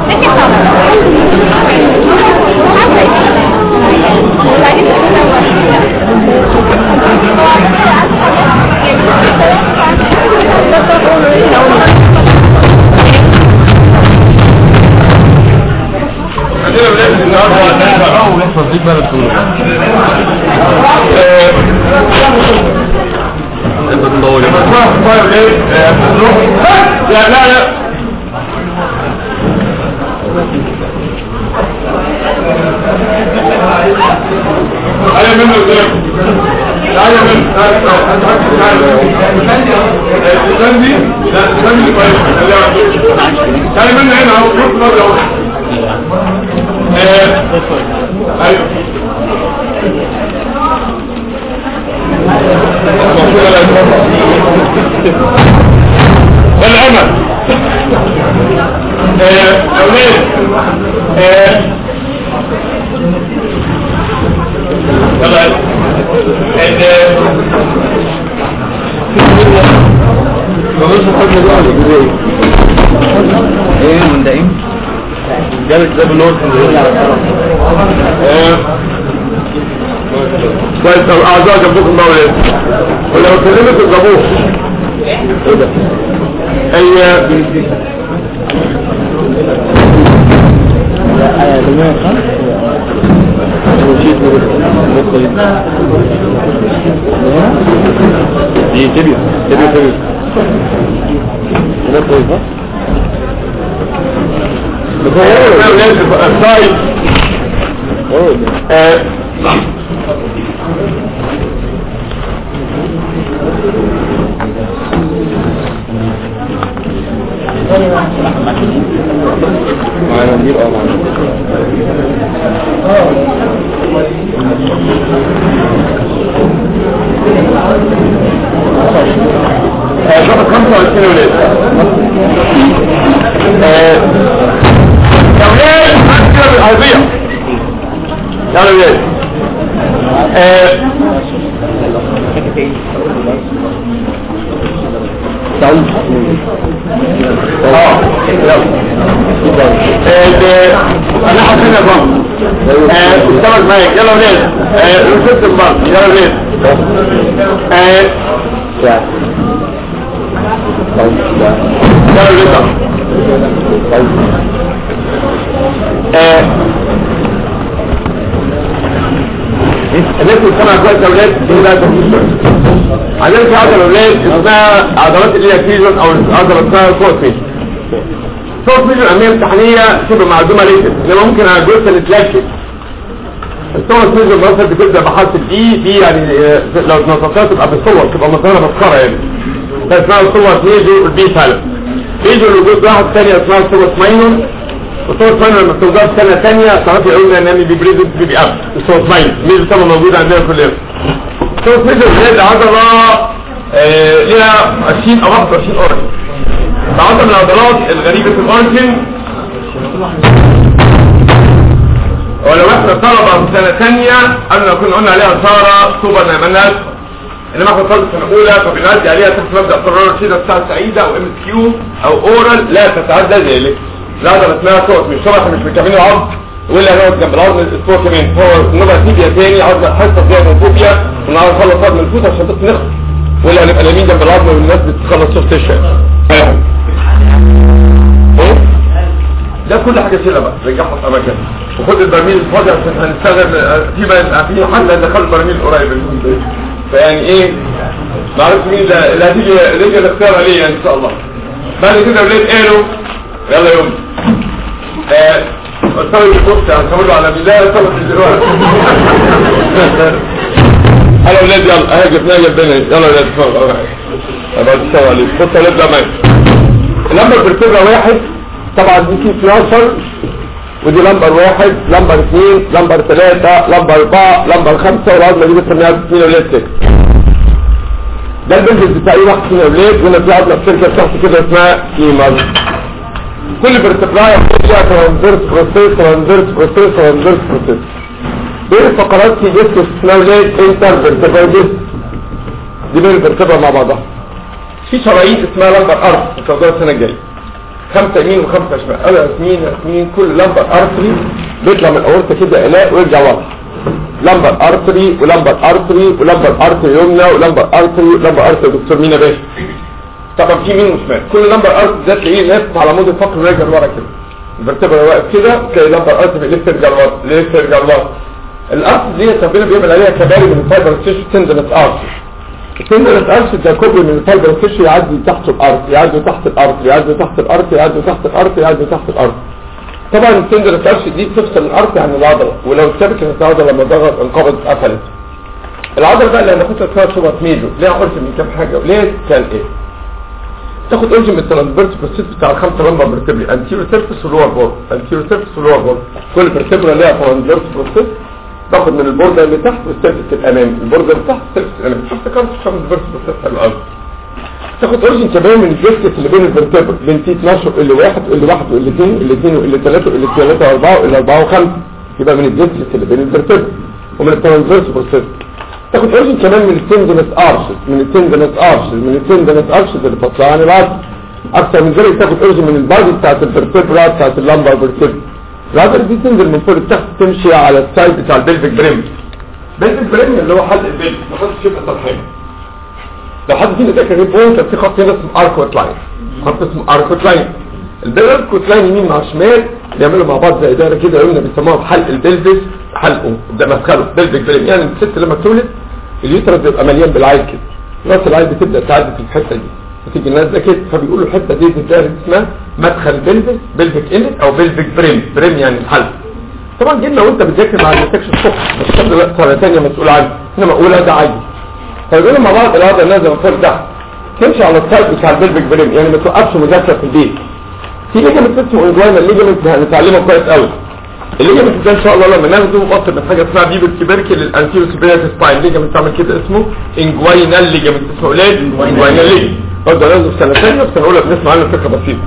عندنا ولاد النهارده يحفظ ديك بلد كله بتطول طيب ايه لا لا لا انا منه قدام تعالى منه تعالى تعالى لا تسندي كويس تعالى منه هنا اهو شوف مرة اهو ايه ايوه والعمل آه، أولاد آه، يلا ال- ملوش حاجة بقى ولا جزائي ايه من ده ايه جابت ده بالنور آه، طيب طب أعزائي جنبكم الله ولاد ولو كلمت الجابوه ايه ده هي لا جميع خمس وشيت دي تبيو تبيو تبيو ده كويس ها السايد اوه آه، معانا مدير اه معانا آه، شوف 25 ولاد آه، يا ولاد هنكر العربية يا ولاد آه، تعال اه يلا ال- انا حاطين البنك السمك معاك يلا ولاد آه، رصدت البنك يلا ولاد آه، يا يلا ولاد آه، الناس بتسمع كويس يا ولاد دي بقى تفصيل عندنا في عضله ولاد اسمها عضلات اللي هي فيجن او عضله اسمها كوت فيجن كوت فيجن عمليه امتحانيه شبه معدومه ليست انما ممكن على الجثه اللي تلكك الصور فيجن مثلا بتبدا بحرف الدي دي يعني آه، لو نطقتها تبقى بالصور تبقى مثلا مسخره يعني ده اسمها الصور فيجو البي فعلا فيجو الوجود واحد ثانيه اسمها الصور ماينور الصوت فاينل لما بتوجد سنة تانية تعرفي يقولنا ان انا بيبريزنت بيبي اب الصوت فاينل ميزة طبعا موجودة عندنا كلنا الصوت فاينل زي عضلة آه، ليها 20 او 21 اورجن عضلة من العضلات الغريبة في الاورجن ولو احنا طلبة في سنة تانية قبل ما كنا قلنا عليها سارة سوبر نعملناش انما احنا طالب سنة اولى فبنعدي عليها تحت مبدأ قرار كده بتاع سعيدة او ام اس كيو او اورال لا تتعدى ذلك العضلة اسمها صوت مش طبعا احنا مش مكملين عظم ولا هنقعد جنب العظم الاسبوع كمان هو نبقى تيبيا تاني عضلة حصة فيها من فوبيا ونعرف نخلص عظم الفوت عشان بس نخلص ولا هنبقى نايمين جنب العظم والناس بتخلص شوف تشرب ايه ده كل حاجة شيلها بقى رجعها في اماكن وخد البرميل الفاضي عشان هنشتغل آه، في بقى في حل ندخل البرميل قريب فيعني ايه ما عرفت مين اللي اللي هتيجي رجع الاختيار عليه يعني ان شاء الله بعد كده ولاد قالوا يلا يوم آه، استوي بالبوست هنقول له على بداية صبت دلوقتي يلا ولاد يلا اهي جبناها جنبنا يلا ولاد اتفضل ابقى تشتغل عليك بص يا ولاد بقى معايا لما برتبة واحد طبعا دي في 12 ودي لمبر واحد لمبر اثنين لمبر ثلاثة لمبر اربعة لمبر خمسة والعظمة دي بتسميها اثنين اولاد ستة ده البنجز بتاع اي واحد فينا اولاد وهنا في عظمة في شركة بتاعتي كده اسمها كيمر كل برتبلاية فيها ترانزيرس بروسيس ترانزيرس بروسيس ترانزيرس بروسيس بين الفقرات في جسم اسمها اولاد انتر برتبلاي جسم دي بين البرتبلاي مع بعضها في شرايين اسمها لمبر ارض هتاخدوها السنة الجاية خمسه يمين وخمسه شمال انا يمين يمين كل لمبر ارتري بيطلع من الاورطه كده الاء ويرجع ورا لمبر ارتري ولمبر ارتري ولمبر ارتري يمنى ولمبر ارتري ولمبر ارتري دكتور مينا باشا طبعا في يمين وشمال كل لمبر ارتري ده تلاقيه لافف على عمود الفقر وراجع لورا كده الفرتبرا واقف كده تلاقي لمبر ارتري ليفت يرجع لورا ليفت يرجع لورا الارض دي ربنا بيعمل عليها كباري من الفايبر تيشو تندنس ارض التندنس ارض ده كوبري من الفايبر تيشو يعدي تحت الارض يعدي تحت الارض يعدي تحت الارض يعدي تحت الارض يعدي تحت الارض طبعا التندنس ارض دي بتفصل الارض عن العضله ولو اتشبكت العضله لما ضغط انقبضت قفلت العضله بقى اللي هناخدها فيها شبط ميزو ليها قلت من كام حاجه وليه كان ايه تاخد اورجن من الترانسفيرس بروسيس بتاع الخمسه لمبه برتبري انتيرو سيرفيس ولور بورد انتيرو سيرفيس ولور بورد كل برتبرا ليها ترانسفيرس بروسيس تاخد من البوردة اللي تحت والسيرفس الامامي البوردة اللي تحت والسيرفس الامامي افتكرت ترانسفيرس بروسيس حلو قوي تاخد اورجن كمان من الديسكس اللي بين الفرتبر بين تي 12 ال 1 ال 1 وال 2 ال 2 وال 3 وال 3 و4 وال 4 و5 يبقى من الديسكس اللي بين الفرتبر ومن الترانسفيرس بروسيس تاخد اورجن كمان من التندنس ارشز من التندنس ارشز من التندنس ارشز اللي فاصله عن العظم اكتر من ذلك تاخد اورجن من البادي بتاعت الفرتبرا بتاعت اللمبر فيرتبرا العضله دي تنزل من فوق لتحت تمشي على السايد بتاع البلفيك بريم بلفيك بريم اللي هو حلق البلف ما خدش يبقى سطحين لو حد فينا فاكر ريب بوينت كان في خط هنا اسمه اركوت لاين خط اسمه اركوت لاين الاركوت لاين يمين مع شمال بيعملوا مع بعض زي دايره كده قلنا بيسموها بحلق البلفس حلقه ده مدخله بلفيك بريم يعني الست لما تولد اليوترس بيبقى مليان بالعيل كده راس العيل بتبدا تعدي في الحته دي بتيجي نازله كده فبيقولوا الحته دي الدايره اسمها مدخل بلفس بلفيك انت او بلفيك بريم بريم يعني الحلق طبعا جينا وانت بتذاكر مع الانفكشن الصبح بس الحمد لله سنه ثانيه مسؤول عنه انما اولى ده عادي فيقولوا مع بعض العضله نازله من فوق تحت تمشي على السايد بتاع البلفيك بريم يعني ما توقفش مذاكره في البيت في ليجمنت اسمه انجوانا الليجمنت هنتعلمه كويس قوي الليجمنت ده ان شاء الله لما ناخده مقصد من حاجه اسمها بيبل كيبركل للانتيرو سبيريت سباين ليجمنت تعمل كده اسمه انجوينال ليجمنت اسمه ليه انجوينال ليجمنت برضه لازم في سنه ثانيه في سنه اولى بنسمع عنه فكره بسيطه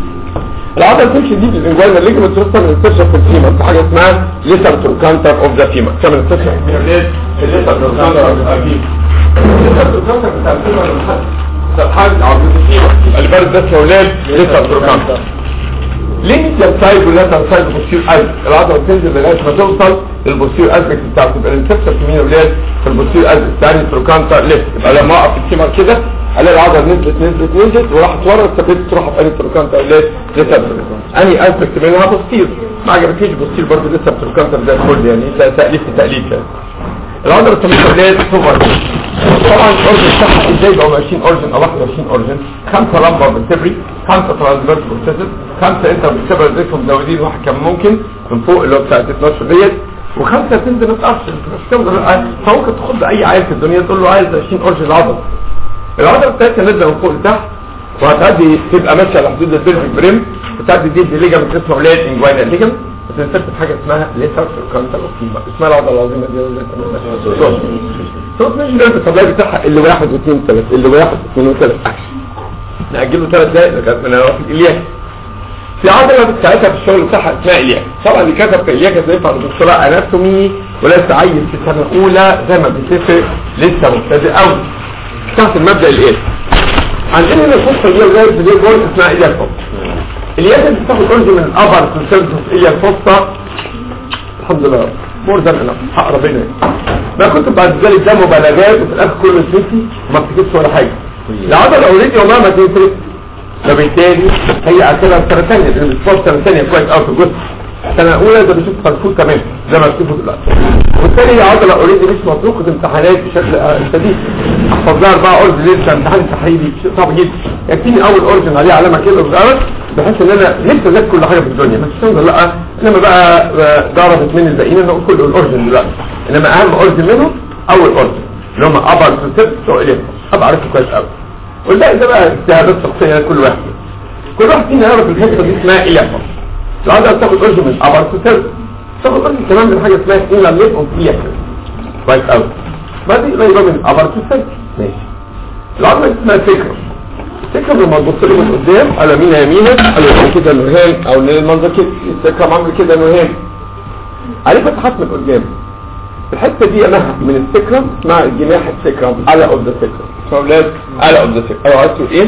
العضله تمشي دي بالانجوينال ليجمنت توصل من السيرشر في الفيمر في حاجه اسمها ليتر تروكانتر اوف ذا فيمر تعمل السيرشر في الليتر تروكانتر اوف ذا فيمر الليتر تروكانتر بتاع الفيمر الحاج عضله الفيمر يبقى البرد ده اسمه ولاد ليتر تروكانتر ليه ميديال سايد ولاتر سايد بوستير اسبك العضله بتنزل لغايه ما توصل للبوستير اسبك بتاعته تبقى الانسبشن في مين ولاد في البوستير اسبك ثاني تروكانتر ليفت يبقى لما اقف في الكيمر كده الاقي العضله نزلت نزلت نزلت وراحت ورا ثبت تروح في انهي تروكانتر ليه لسه انهي اسبك منها بوستير ما عجبتنيش بوستير برضه لسه تروكانتر زي الفل يعني ده تاليف في تاليف يعني العضله الثانيه ولاد سوبر طبعا الاورجن بتاعها ازاي بقوا 20 اورجن او 21 اورجن خمسه لمبر بالتبري خمسه ترانسفيرس بروسيسز خمسه انت بتكتبها ازاي مزودين واحد كان ممكن من فوق اللي هو بتاع 12 ديت وخمسه تنزل متقفل مش تقدر فممكن تاخد اي عيل في الدنيا تقول له عايز 20 اورجن العضله العضله بتاعتها نازله من فوق لتحت وهتعدي تبقى ماشيه على حدود البلفيك بريم وتعدي دي ليجامنت اسمه ولاد انجوينال ليجامنت بتنسبت بحاجه اسمها ليتر كانتر اوكيما اسمها العضله العظيمه دي ولا صوت مش ده الطبيعي بتاعها اللي واحد واثنين وثلاثة اللي واحد واثنين وثلاثة اكشن نأجله ثلاث دقايق لغايه ما نعرف الياك في عضله بتاعتها في الشغل بتاعها اسمها الياك طبعا اللي كتب في الياك زي ينفع دكتوراه اناتومي ولا عيل في سنه اولى زي ما بيتفق لسه مبتدئ قوي تحت المبدا الايه عندنا هنا الفصل اللي لغايه دي جول اسمها الياك فصل الياك اللي بتاخد اورج من الابر سيرفيس الياك فصل الحمد لله مور ذان انا حق ربنا ما كنت بعد ذلك ده مبالغات وفي الاخر كله نسيتي وما بتجيبش ولا حاجه العضله اوريدي والله ما تنسى فبالتالي هي اعتبرها سنه ثانيه لان السبورت سنه ثانيه كويس قوي في الجزء سنه اولى ده بشوف فرفوت كمان زي ما بتشوفوا دلوقتي وبالتالي هي عضله اوريدي مش مطروقه امتحانات بشكل آه، شديد احفظ لها اربعه اورجن لسه امتحان تحريري شيء صعب جدا يكفيني اول اورجن عليه علامه كده صغيره بحيث ان انا نفسي اذاكر كل حاجه في الدنيا بس الحمد لله انما بقى آه، ضربت من الباقيين انا اقول كل الاورجن دلوقتي انما اهم اورجن منهم اول اورجن اللي هم ابر سيستم سؤالين ابقى عارفه كويس قوي والباقي ده بقى اجتهادات شخصيه كل واحد كل واحد فينا يعرف الحته دي اسمها اليافا العضله بتاخد اورجن من ابر سيستم تاخد اورجن كمان من حاجه اسمها انلا ليف اوف اليافا كويس قوي ما دي قريبه من ابر سيستم ماشي العضله دي اسمها سكر سكر لما تبص له من قدام على مين يمينك على يمين كده نهان او المنظر كده السكر عامل كده نهان عليه فتحات من قدام الحته دي امها من السكرم اسمها جناح السكرم على اوف ذا سكرم اسمها اولاد على اوف ذا سكرم او عايز تقول ايه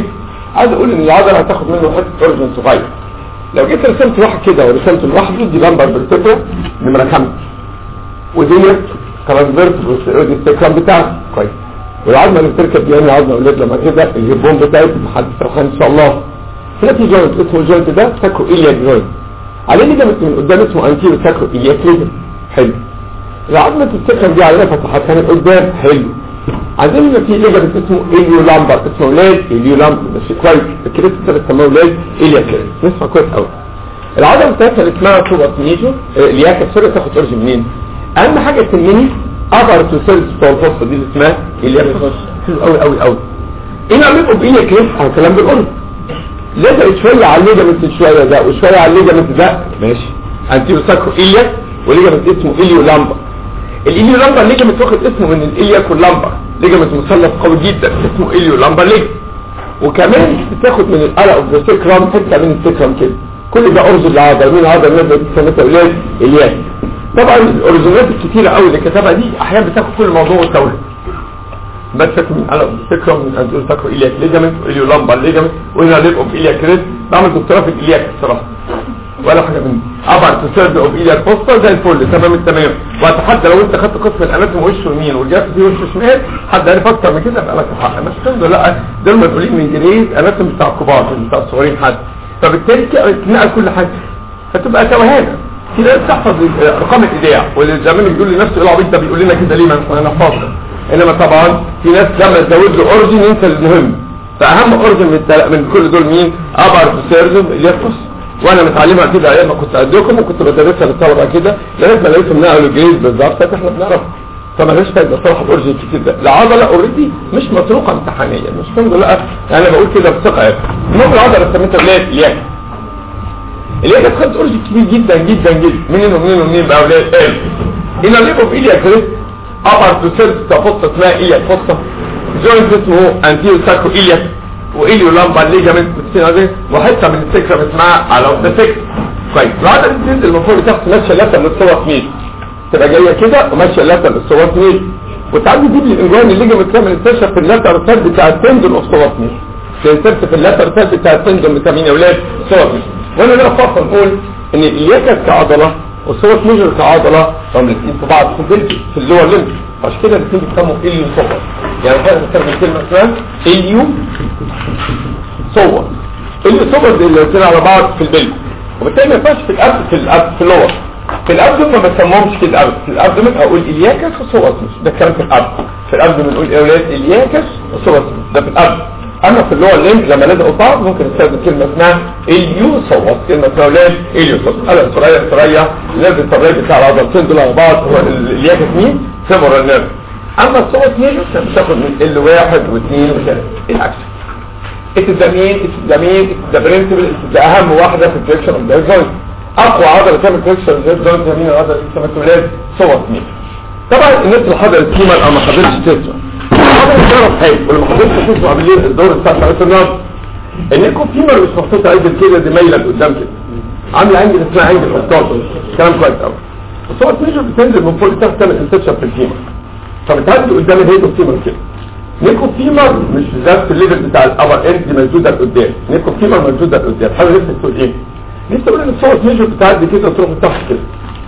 عايز اقول ان العضله هتاخد منه حته اورجن صغير لو جيت رسمت واحد كده ورسمته لوحده دي لمبر بالفكره نمره خمسه ودي ترانسفيرس ودي السكرام بتاعته كويس والعظمه اللي بتركب دي يعني عظمه اولاد لما كده الهبون بتاعتي محدد سرحان ان شاء الله في جوينت اسمه الجوينت ده ساكرو ايلياك جوينت عليه ليجامنت من قدام اسمه انتيرو ساكرو ايلياك ليجامنت حلو العظمه السكرام دي عليها فتحات كانت قدام حلو عندنا في ليجامنت اسمه اليو لامبر اسمه ولاد اليو لامبر بس كويس الكريست ده اسمه ولاد ايلياك نسمع كويس قوي العضله بتاعتها اللي اسمها توبس ميجو الياك سوري تاخد اورج منين اهم حاجه تهمني ابر تو سيلز بتوع الفصل دي اللي اسمها الياك حلو قوي قوي قوي ايه نعمله بايلياك ليه على كلام بالقرب لزقت شويه على الليجامنت شويه ده وشويه على الليجامنت ده ماشي انتيرو ساكرو ايلياك وليجامنت اسمه اليو لامبر الاليو لامبر ليجامنت واخد اسمه من الالياك واللامبر ليجامنت مثلث قوي جدا اسمه اليو لامبر ليجامنت وكمان بتاخد من القلق اوف ذا سيكرام حته من السيكرام كده كل ده ارز العضله مين عضله نزلت سنه اولاد الياك طبعا الاوريجينالات الكتيره قوي اللي كتبها دي احيانا بتاخد كل الموضوع والتولد بس من قلق سيكرام من انزول ساكرو الياك ليجامنت واليو لامبر ليجامنت وهنا ليب اوف الياك ريد بعمل دكتوراه في الالياك الصراحه ولا حاجه مني ابعد تسيرد اوف ايلياك بوستا زي الفل تمام التمام واتحدى لو انت خدت قسم الاناتوم وشه يمين والجاف دي وشه شمال حد عارف اكتر من كده يبقى لك الحق بس الحمد لله دول مسؤولين من جريد اناتوم بتاع الكبار مش بتاع الصغيرين حد فبالتالي تنقل كل حاجه فتبقى توهانه في ناس تحفظ ارقام الايداع واللي زمان بيقول لنفسه ايه العبيط ده بيقول لنا كده ليه ما انا نحفظها انما طبعا في ناس لما تزود له اورجن ينسى المهم فاهم اورجن من, التل... من كل دول مين ابر سيرجن اللي يفحص وانا متعلمها كده ايام ما كنت اديكم وكنت بدرسها للطلبه كده لغايه ما لقيتهم نقلوا الجريز بالظبط احنا بنعرف فما لهاش فايده الصراحه الاورجن كتير ده العضله اوريدي مش مسروقه امتحانيا مش الحمد لله يعني انا بقول كده بثقه يعني المهم العضله سميتها ولاد الياك الياك خدت اورجن كبير جدا جدا جدا منين ومنين ومنين بقى ولاد قال ان الليبو في ايلياك كده ابر تو سيرف تفصة اسمها ايلياك فصة جوينت اسمه انتيو ساكو ايلياك وايليو لامبا ليجامنت بتسمع دي وحته من السكرم اسمها على ذا سكر كويس العضله دي بتنزل المفروض تحت ماشيه لاتر للصوت ميل تبقى جايه كده وماشيه لاتر للصوت ميل وتعدي تجيب لي الانجوان الليجامنت ده من الانتشر في اللاتر سيرد بتاع التندون اوف صوت ميل تنسرت في اللاتر سيرد بتاع التندون بتاع مين يا اولاد صوت ميل وانا هنا فقط نقول ان الياكس كعضله والصوت ميجر كعضله هم الاثنين في بعض في البلد في اللور ليمب عشان كده الاثنين بيسموا اليو صور يعني احنا بنستخدم كلمه اسمها اليو صور اليو صور دي اللي قلنا على بعض في البلد وبالتالي ما ينفعش في الاب في الاب في اللور في الابدومن ما بسموهمش كده ابدا في الابدومن اقول الياكس وصوصمس ده الكلام في الاب في الابدومن نقول يا اولاد الياكس وصوصمس ده في الاب اما في اللور ليمب لما لازقوا بعض ممكن نستخدم كلمه اسمها اليو صوص كلمه اسمها اولاد اليو صوص انا سريع سريع لازم الطريق بتاع العضلتين دول على بعض هو الياكس مين فيمورال نيرف اما الصوت ميجر بتاخد من ال واحد واثنين وثلاثه العكس التزامين التزامين التبرنسبل ده اهم واحده في الفليكشن اوف ذا جوينت اقوى عضله تعمل فليكشن اوف ذا جوينت هي مين العضله اللي اسمها ولاد صوت ميجر طبعا الناس اللي حضرت كيما او ما حضرتش تسمع حضرت تعرف حاجه واللي ما حضرتش تسمع بالليل الدور بتاع ساعات النهارده ان يكون فيمر مش محطوط عندي كده دي مايله لقدام كده عامله عندي اسمها عندي خطاط كلام كويس قوي الصوت ميجر بتنزل من فوق تحت تعمل انسبشن في الفيمر فبتعدي قدام الهيد فيمر كده نيكو فيمر مش بالذات في الليفل بتاع الابر اند دي مسدوده لقدام نيكو فيمر مسدوده لقدام حاول نفسك تقول ايه لسه بقول ان الصوت ميجر بتعدي كده وتروح لتحت كده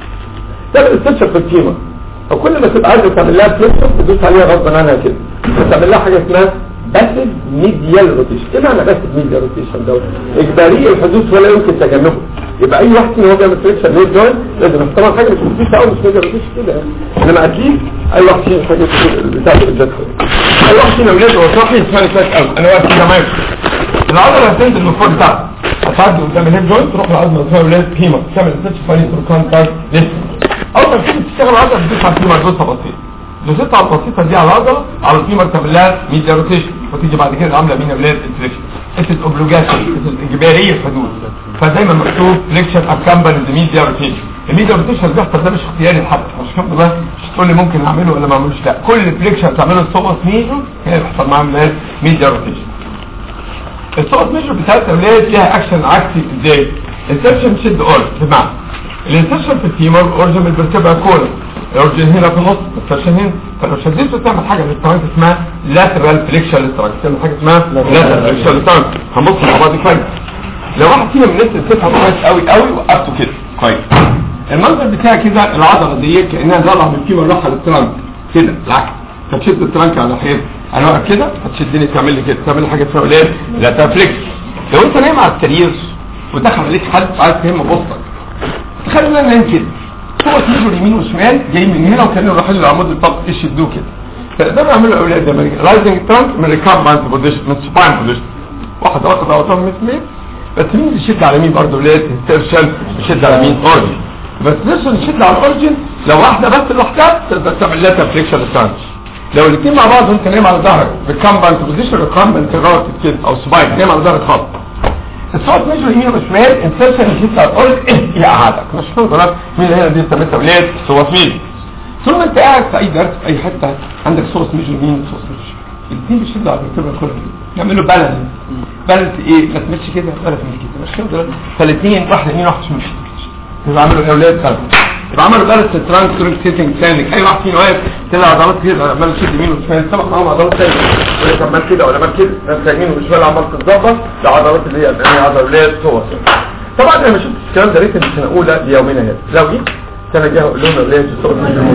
تعمل انسبشن في الفيمر فكل ما تبقى عايز تعمل لها فليكشن تدوس عليها غصب عنها كده فتعمل لها حاجه اسمها باسيف ميديال روتيشن ايه معنى باسيف ميديال روتيشن دوت اجباري الحدوث ولا يمكن تجنبه يبقى اي واحد فينا هو بيعمل فليكشن ليه جوين لازم طبعا حاجه مش مفيش قوي مش ميديال روتيشن كده يعني انما اكيد اي واحد فينا حاجه بتاع الجد اي واحد فينا ولاد هو صاحي اسمعني كويس قوي انا واقف كده معاك العضله هتنزل من فوق بتاعتك هتعدي قدام الهيب جوينت تروح للعضله اسمها ولاد هيما تعمل ستيتش فاني تروكان تاي لسه اول ما تيجي تشتغل العضله بتدوس على الفيمر دوسه بسيطه دوست على البسيطه دي على العضله على الفيمر تعمل لها ميديا روتيشن وتيجي بعد كده عامله مين ولاد الفليكشن اسس اوبلوجاشن اسس اجباريه الحدوث فدايما مكتوب فليكشن اكمبانيد ميديا روتيشن الميديا روتيشن بيحصل ده مش اختياري لحد مش الحمد لله مش تقول لي ممكن اعمله ولا ما اعملوش لا كل فليكشن تعمله الصوت ميجر هي بيحصل معاه ميل ميديا روتيشن الصوت ميجر بتاعت الاولاد فيها اكشن عكسي ازاي الانسرشن شد اورج بمعنى الانسرشن في الفيمر اورج من الفرتبرا كولا الاورجن هنا في النص السيرشن هنا فلو شديت بتعمل حاجه من الترانك اسمها لاترال فليكشن للترانك بتعمل حاجه اسمها لاترال فليكشن للترانك هنبص مع بعض كويس لو واحد فينا من الناس تفهم كويس قوي قوي وقفته كده كويس المنظر بتاعي كده العضله دي كانها طالعه من الكيمو رايحه للترانك كده العكس فتشد الترانك على حيل انا واقف كده فتشدني تعمل لي كده تعمل لي حاجه اسمها ايه لاترال فليكس لو انت نايم على السرير ودخل عليك حد عايز تهم بصك تخيل ان انا نايم كده هو تيجوا يمين وشمال جاي من هنا وكانوا رايحين للعمود الفقري يشدوه كده فيقدروا يعملوا الاولاد ده رايزنج ترانك من ريكامبانت بوزيشن من سباين بوزيشن واحد واخد اوتوم مثل بس مين اللي يشد على مين برضه ولاد انترشن يشد على مين اورجن بس نرسل يشد على الاورجن لو واحده بس لوحدها تقدر تعمل لها فليكشن ستانش لو الاثنين مع بعض وانت نايم على ظهرك بالكامبانت بوزيشن ريكامبانت راسك كده او سباين نايم على ظهرك خالص الصوت مش يمين وشمال انسرشن يشد على الاورجن يقعدك مش فاهم مين اللي هنا دي سميتها ولاد صوت مين طول ما انت قاعد في اي درس في اي حته عندك صوت مش يمين وصوت مش الاثنين بيشدوا على الفرتبرا كلها يعملوا بالانس بالانس ايه لا تمشي كده ولا تمشي كده مش كده فالاثنين واحد يمين واحد شمال يبقى عملوا الاولاد بالانس يبقى عملوا بالانس ترانك ترانك سيتنج ثاني اي واحد فينا واقف طلع عضلات كده عمال يشد يمين وشمال سبق معاهم عضلات ثانيه ولا كمان كده ولا عمال كده ناس يمين وشمال عمال تتظبط العضلات اللي هي عضلات صور طبعا انا ما شفتش الكلام ده ريت السنه الاولى ليومنا هذا لو جيت سنه جايه اقول لهم اللي هي الصور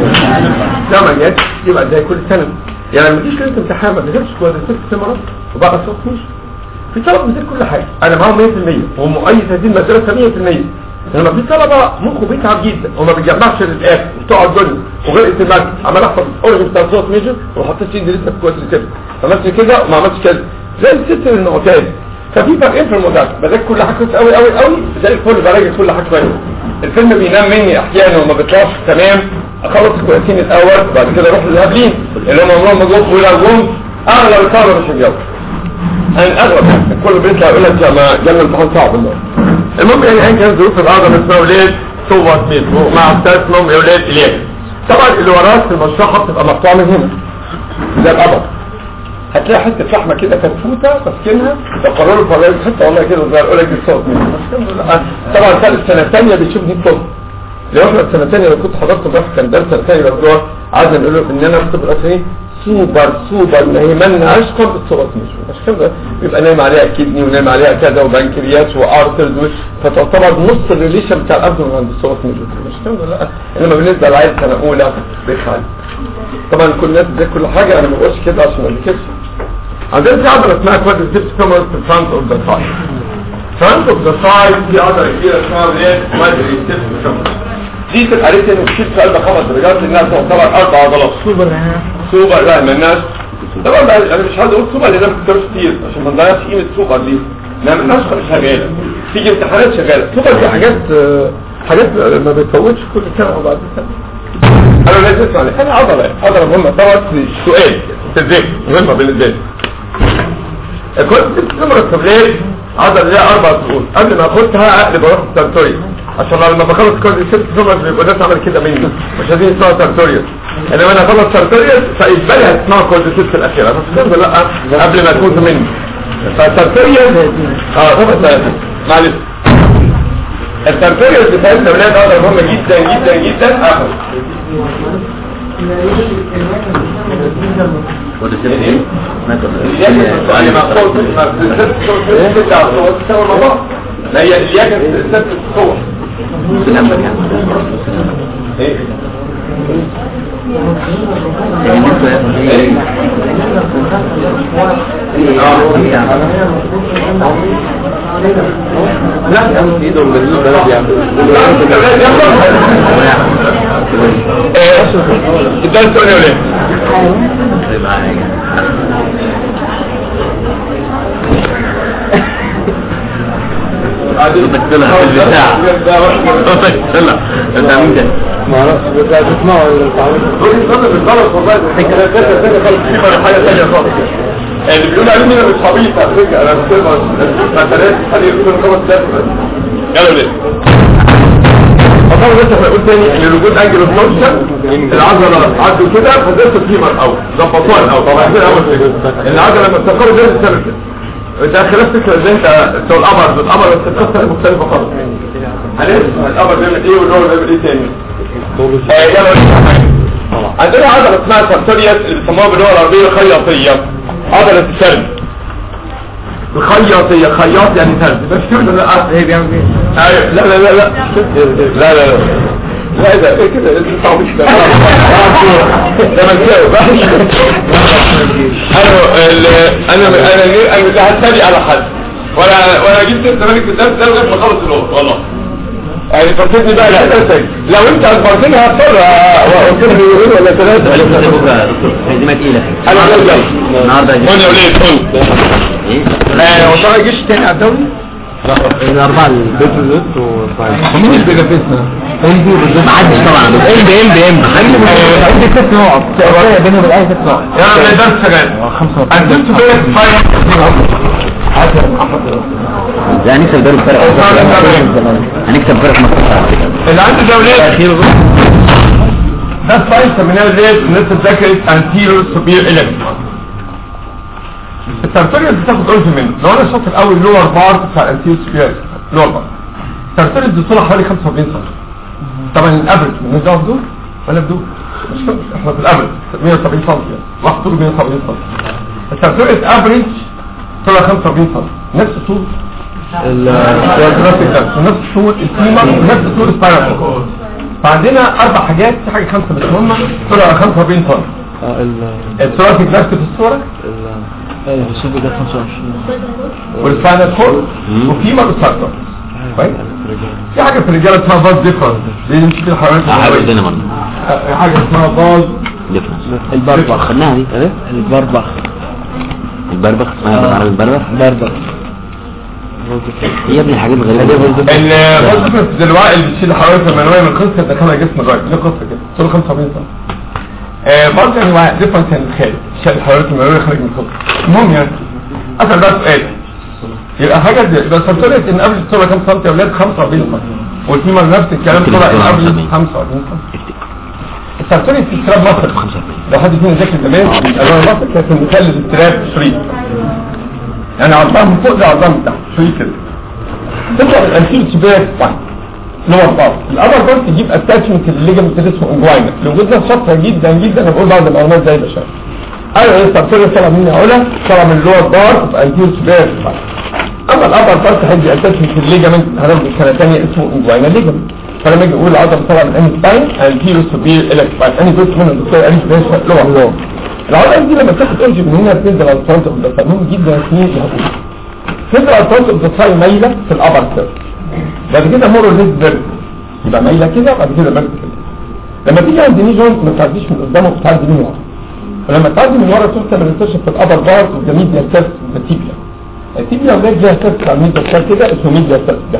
لو ما جاتش يبقى زي كل سنه يعني لما تيجي ليله امتحان ما تجيبش كويس ست سمرات وبقى صوت مش في طلبه بيزيد كل حاجه انا معاهم 100% ومؤيد هذه المدرسه 100% لما في طلبه مخه بيتعب جدا وما بيجمعش للاخر وبتقعد جنة وغرقت المادة عمال احفظ الاورجن بتاع صوت ميجر وحطيت ايدي لسه في كويس كده عملت كده وما عملتش كده زي الست المعتاد ففي فرقين في المذاكره بذاكر كل حاجه كويس قوي قوي قوي زي الفل براجع كل حاجه كويس الفيلم بينام مني احيانا وما بيطلعش تمام اخلص الكويسين الاول وبعد كده اروح للهابلين اللي هم عمرهم ما جم ولو جم اغلب الطلبه مش هيجاوبوا انا اغلب الكل بيطلع يقول لك ما جالنا امتحان صعب النهارده المهم يعني ان كان ظروف الارض اسمها ولاد صوت ميت مع استاذ اسمهم اولاد الياس طبعا اللي وراه في المشرحه بتبقى مقطوعه من هنا ده القبض هتلاقي حته لحمه كده فتفوته ماسكينها فقرروا الفرائض حته والله كده صغير يقول لك دي صوت ميت طبعا ثالث سنه ثانيه بتشوف دي صوت لو احنا السنه الثانيه لو كنت حضرت امبارح كان درس سنه ثانيه لو عايز نقول له ان انا في الطب الاسري سوبر سوبر ما يهمناش قبل الصوت مش مش كده بيبقى نايم عليها كدني ونايم عليها كذا وبنكرياس وارترز فتعتبر نص الريليشن بتاع الابدن عند الصوت مش مش كده لا انما بالنسبه للعيل سنه اولى بيخال طبعا كل الناس بتذاكر كل حاجه انا ما بقولش كده عشان ما اذاكرش عندنا في عضله اسمها كوادر سيبس كاميرا في الفرونت اوف ذا سايد فرونت اوف ذا سايد في عضله كبيره اسمها ايه كوادر سيبس كاميرا دي تبقى ريت انه بتشيل في قلب خمس درجات لانها تعتبر اربع عضلات سوبر سوبر لا ما الناس طبعا بقى انا مش عايز اقول سوبر لان انا ما بكتبش كتير عشان ما نضيعش قيمه سوبر دي ما عملناش خالص شغاله تيجي امتحانات شغاله سوبر دي حاجات آه، حاجات ما بتفوتش كل سنه وبعد سنه انا لازم اسمع لك. انا عضله عضله مهمه طبعا سؤال في الذهن مهمه بالنسبه لي كنت نمرة التبليغ عضلة ليها أربع سؤول قبل ما أخدها أقلب أروح الترتوريا عشان لما بخلص كل ست سمر بيبقى الناس عمل كده مني مش عايزين يسمعوا ترتوريا انما انا اخلص ترتوريا فاجبالي هتسمعوا كل ست الاخيره بس الحمد لله قبل ما تفوت مني فالترتوريا اه طبعا معلش الترتوريا بتاعتنا ولاد عضله مهمه جدا جدا جدا اخر يعني ما قلت ما هي الياجة ست الصور ايه لا ايدهم بالبلد يعني الدرس تقول يا ولاد بتقولها في البتاع بتقولها انت مين ده ما اعرفش بس هتسمعوا التعويض اللي بيقول عليه مين مش حبيب على فكره انا بسمع مثلا حد يقول خمس دقايق يلا ليه فطبعا لسه هنقول تاني ان الوجود انجل اوف موشن العضله عدوا كده فضلت الفيمر الاول ظبطوها الاول طبعا كده اول فكره العضله لما بتستقر زي السبب كده ده خلاف فكره ازاي انت بتوع القمر القمر بس القصه مختلفه خالص هنسمع القمر بيعمل ايه والنور بيعمل ايه تاني آه، يلا عندنا عضله اسمها سارتوريوس اللي بيسموها باللغه العربيه الخياطيه عضله السرد الخياطيه خياط يعني سرد بس شو لا ايه بيعمل ايه ايوه لا لا لا لا لا لا لا لا ده ايه كده انت صعب ده ده مساوي بقى انا ال- انا انا انا لا هتسالي على حد ولا ولا جبت انت مالك الدرس ده لغايه ما اخلص الوقت والله يعني فرصتني بقى لا تنسى لو انت اخبرتني هضطر وقلت لي يومين ولا ثلاثه لسه بكره دكتور هزيمه تقيله انا عايز النهارده هزيمه وانا وليه قول ايه آه، وترى جيش تاني على الدوري الأربعة البيت والزيت وفايز مين اللي بينافسنا ما حدش طبعا ام بي ام بي ام عندي ست نقط الفرق بينهم الاهلي ست نقط يا ما ده شغال خمسة قدمت بيت فاير لا هنكسب دوري الفرق هنكسب فرق مصر على فكره اللي عنده دولات اخير ده ساينس سميناه ليه الناس اتذكرت انتيرو سوبير الكترون الترتيريوس بتاخد قرص منه لو انا شاطر قوي اللور بارت بتاع الانتيرو سوبير لور بارت الترتيريوس دي طولها حوالي 45 سم طبعا الافرج من ده بدول ولا بدول مش فاهم احنا في الافرج 170 سم يعني واحد طوله 170 سم الترتيريوس افريج طولها 45 سم نفس طول الجرافيك ده ونفس طول الكيما ونفس طول السبايرال فعندنا اربع حاجات في حاجه خمسه بس هم طلع 45 طن الثورة نفس في الصورة الشيب ده 25 والسباينال كورد وفيما والسارتر كويس في حاجه في الرجاله اسمها فاز ديفرنس بيمشي في الحيوانات حاجه الحيوية. قدنا برضه آه، حاجه اسمها فاز ديفرنس البربخ خدناها دي البربخ البربخ اسمها بالعربي البربخ بربخ هي ابن الحاجات الغريبه الفاز ديفرنس دلوقتي اللي بتشيل الحيوانات المنويه من القصه دخلها جسم الراجل ليه قصه كده طول 75 سم آه، برضه يعني واحد ديفرنس يعني خارج شال الحيوانات المنويه خارج من القصه المهم يعني اسال بقى سؤال يبقى حاجه دي بس قلت ان قبل الصوره كام سم يا اولاد 45 سم والتيمر نفس الكلام ممكن طلع ان يكون قبل 45. 45 سم السرطاني في استراب مصر 45 لو حد فينا ذاكر زمان الالوان مصر كانت بنخلي الاستراب شريط يعني عرضها من فوق ده عرضها من تحت شريط كده تطلع الانتيل سبير سباين لور بارت الابر بارت يجيب اتاتشمنت للليجمنت اللي اسمه انجواينا لو جبنا شاطره جدا جدا انا بقول بعض المعلومات زي ده شايف ايوه السرطاني طلع مني علا طلع من اللور بارت في انتيل سبير سباين اما الابر بارت هيجي اتاتشمنت للليجمنت هناخد سنه ثانيه اسمه انجواينا ليجمنت فلما اجي اقول العضله طالعه من انهي سباين انتيرو سوبير الك سباين انهي جزء منه الدكتور قال لي لور لور العضله دي لما تاخد اورجي من هنا تنزل على الفرونت اوف ذا مهم جدا اثنين يهبطوا تنزل على الفرونت اوف ذا مايله في الابر سيرف بعد كده مور ليز فيرت يبقى مايله كده بعد كده مايله كده لما تيجي عند ني جوينت ما تعديش من قدامه بتعدي من ورا ولما تعدي من ورا تروح تعمل انتشر في الابر بارت اوف ذا ميديا سيرف ذا تيبيا التيبيا ولاد ليها سيرف على الميديا سيرف كده اسمه ميديا سيرف ده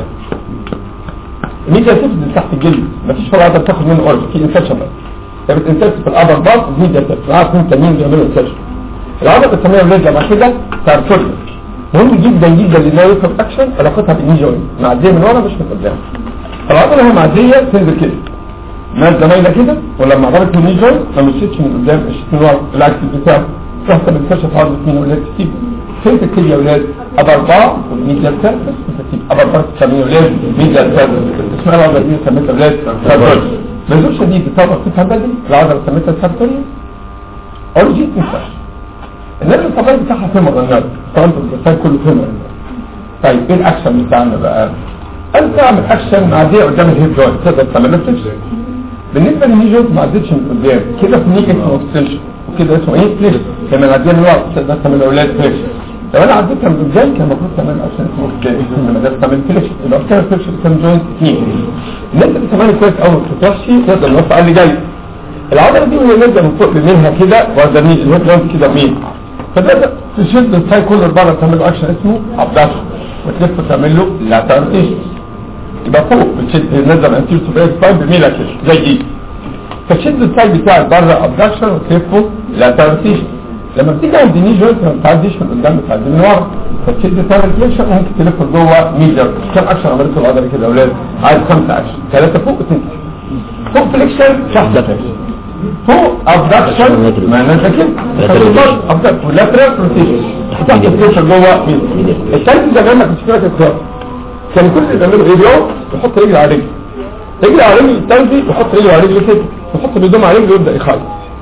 الميديا سيرف اللي تحت الجلد مفيش ولا عضله تاخد منه اورج في انسرشن بس هي بتنسرش في الابر بارت ميديا سيرف عارف انت مين بيعملوا انسرشن العضله بتسميها ولاد لما كده سارتوريوس مهم جدا جدا لان هي يفهم اكشن علاقتها بالني جوينت معديه من ورا مش من قدام العضله وهي معديه تنزل كده ما زمايلها كده ولما عضلت الني جوينت ما مشيتش من قدام مشيت من ورا العكس بتاعها تروح تعمل كشف عضله مين ولاد تسيب فين تكتب يا ولاد ابر بار ميديا سيرفس تسيب ابر بار تسميه ولاد ميديا سيرفس اسمها العضله دي سميتها ولاد سيرفس بذور شديد بتعرف تفهم بدري العضله سميتها سيرفس اورجي انسرشن النرف الطبيعي بتاعها فيمر النرف طبعا الانسان كله فيمر النرف طيب ايه الاكشن بتاعنا بقى انت تعمل اكشن معديه قدام الهيب جوينت تقدر تعمل له فليكشن بالنسبه للني جوينت ما عدتش من قدام كده في ني اسمه اكستنشن وكده اسمه ايه فليكشن لما معديه من ورا تقدر تعمل اولاد فليكشن لو انا عديتها من قدام كان المفروض تعمل اكشن اسمه قدام لما ده تعمل فليكشن يبقى كده فليكشن كان جوينت اثنين الناس اللي كمان كويس قوي ما بتطرحش تقدر نوصل على اللي جاي العضله دي وهي نازله من فوق منها كده واخده مين الهيب جوينت كده مين فده تشد الساي كل بره تعمل له اكشن اسمه ابداشن وتلف تعمل له لاترتيشن يبقى فوق بتشد نزل انتير سوبر سباين بميلة كده زي دي فتشد الساي بتاعك بره ابداشن وتلفه لاترتيشن لما بتيجي عند ني جوينت ما بتعديش من قدام بتعدي من ورا فتشد تعمل فليكشن ممكن تلف جوه ميجر كم اكشن عملته العضله كده يا اولاد عايز خمسه اكشن ثلاثه فوق وتنزل فوق فليكشن تحت فليكشن فوق ابدكشن ما انت كده ابدكشن ولاترال روتيشن تحت الفليكشن جوه مين الثالث زمان ما كانش فيها كده كان كل اللي بيعمله ايه بيقعد يحط رجل على رجل رجل على رجل الثالث يحط رجله على رجل كده يحط بيدوم على رجله ويبدا يخيط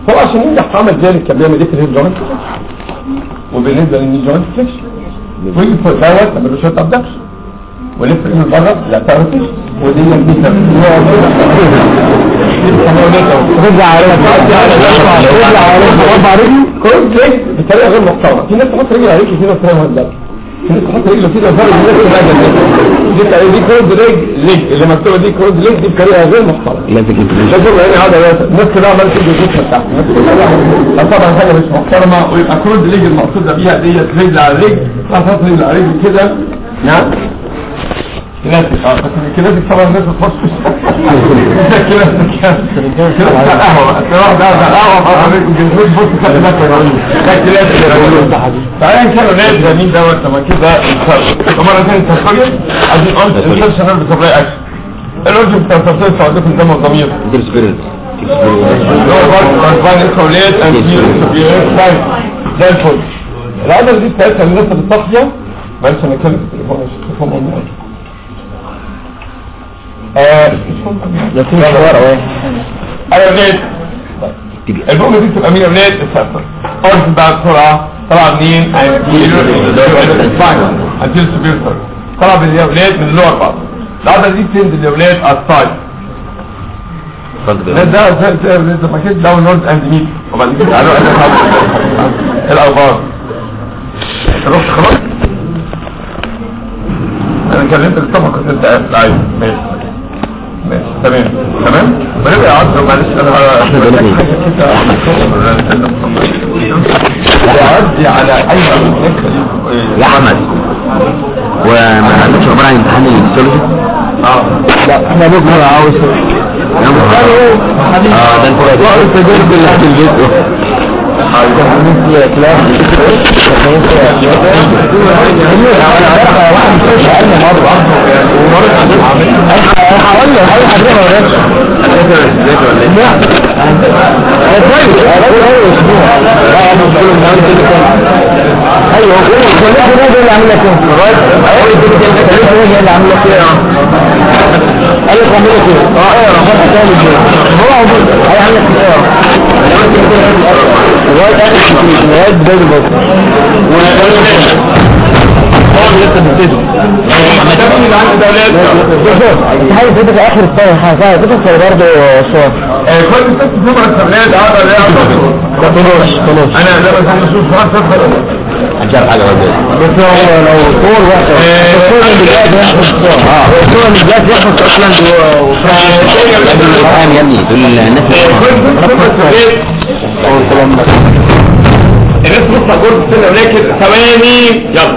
هو عشان ينجح في عمل ذلك كان بيعمل ايه في الهيب جوينت وبالنسبه للني جوينت فليكشن ويجي فوق دوت لما له شويه ابدكشن ولف من بره لا تعرفش ودي اللي رجع على رجع على رجع رجلي كروس ليج بطريقه غير محترمه في ناس تحط رجل عليك كده وترمي ولا في ناس تحط رجله كده وفرق دي بتاع- دي كروس ليج ليج اللي مكتوبه دي كروس ليج دي بطريقه غير محترمه لازم ده شغل يعني هذا الناس كده عملت كده الجسم بتاعته الناس كلها- ده طبعا حاجه مش محترمه ويبقى كروس ليج المقصوده بيها ديت رجل على رجل تحط رجل على رجل كده نعم كلاسيك اه بس الكلاسيك طبعا الناس بتخش كلاسيك كلاسيك بتاع قهوه بقى تروح ده ده قهوه بقى عليك الجنسية بص خلي بالك يا راجل ده كلاسيك تعالى كانوا ناس جميل دوت لما كده مرة ثانية تفكر عايزين قلت انسرشن نيرف سبلاي اكشن الورد بتاع التصوير سعودية الدم والضمير دير سبيريت اللي هو برضه ترانسبان اسكوليت انتير سبلاي زي الفل العضلة دي بتاعتها الناس اللي صاحية معلش انا اتكلم في التليفون مش التليفون ممنوع آه لكن حوار اهو اولاد البومة دي تبقى مين اولاد السفر اورد بقى بسرعة طلع منين انتيريور سباينال انتيريور سبيرتر طلع من الاولاد من اللور بعض العضلة دي بتنزل الاولاد على السايد ده ده زي زي زي ما كده داون نورد اند ميت وبعد كده قالوا انا خلاص ايه الاخبار رحت خلاص انا كلمت الصفحه كنت انت قاعد عايز ماشي ماشي تمام تمام ونبقى يا عبد معلش انا يعدي على اي يا احمد وما عندكش عباره عن امتحان الفسيولوجي اه لا احنا بكره عاوز اه ده انت وقت تجرب اللي في البيت يا كلاب هقول له هقول لحضرتك ما وريتش ايوه خليك الراجل اللي عامل لك ايه خليك الراجل اللي عامل لك ايه قال لك عامل لك ايه اه ايه رفضت تاني ازاي هو عمود هيعمل لك ايه لغايه اخر كتير لغايه بدايه البطل حاجه فاتت في اخر الصور حاجه فاتت في برضه صور كل ست نمرة التبلاد هذا لا خلاص خلاص انا لما كنت اشوف فرنسا هنشرح حاجه برضه بس هو لو صور واحد الصور من البدايه يحفظ الصور اه الصور من البدايه يحفظ اصلا دول القران يا ابني دول الناس الناس بص على جورج السنة ولكن ثواني يلا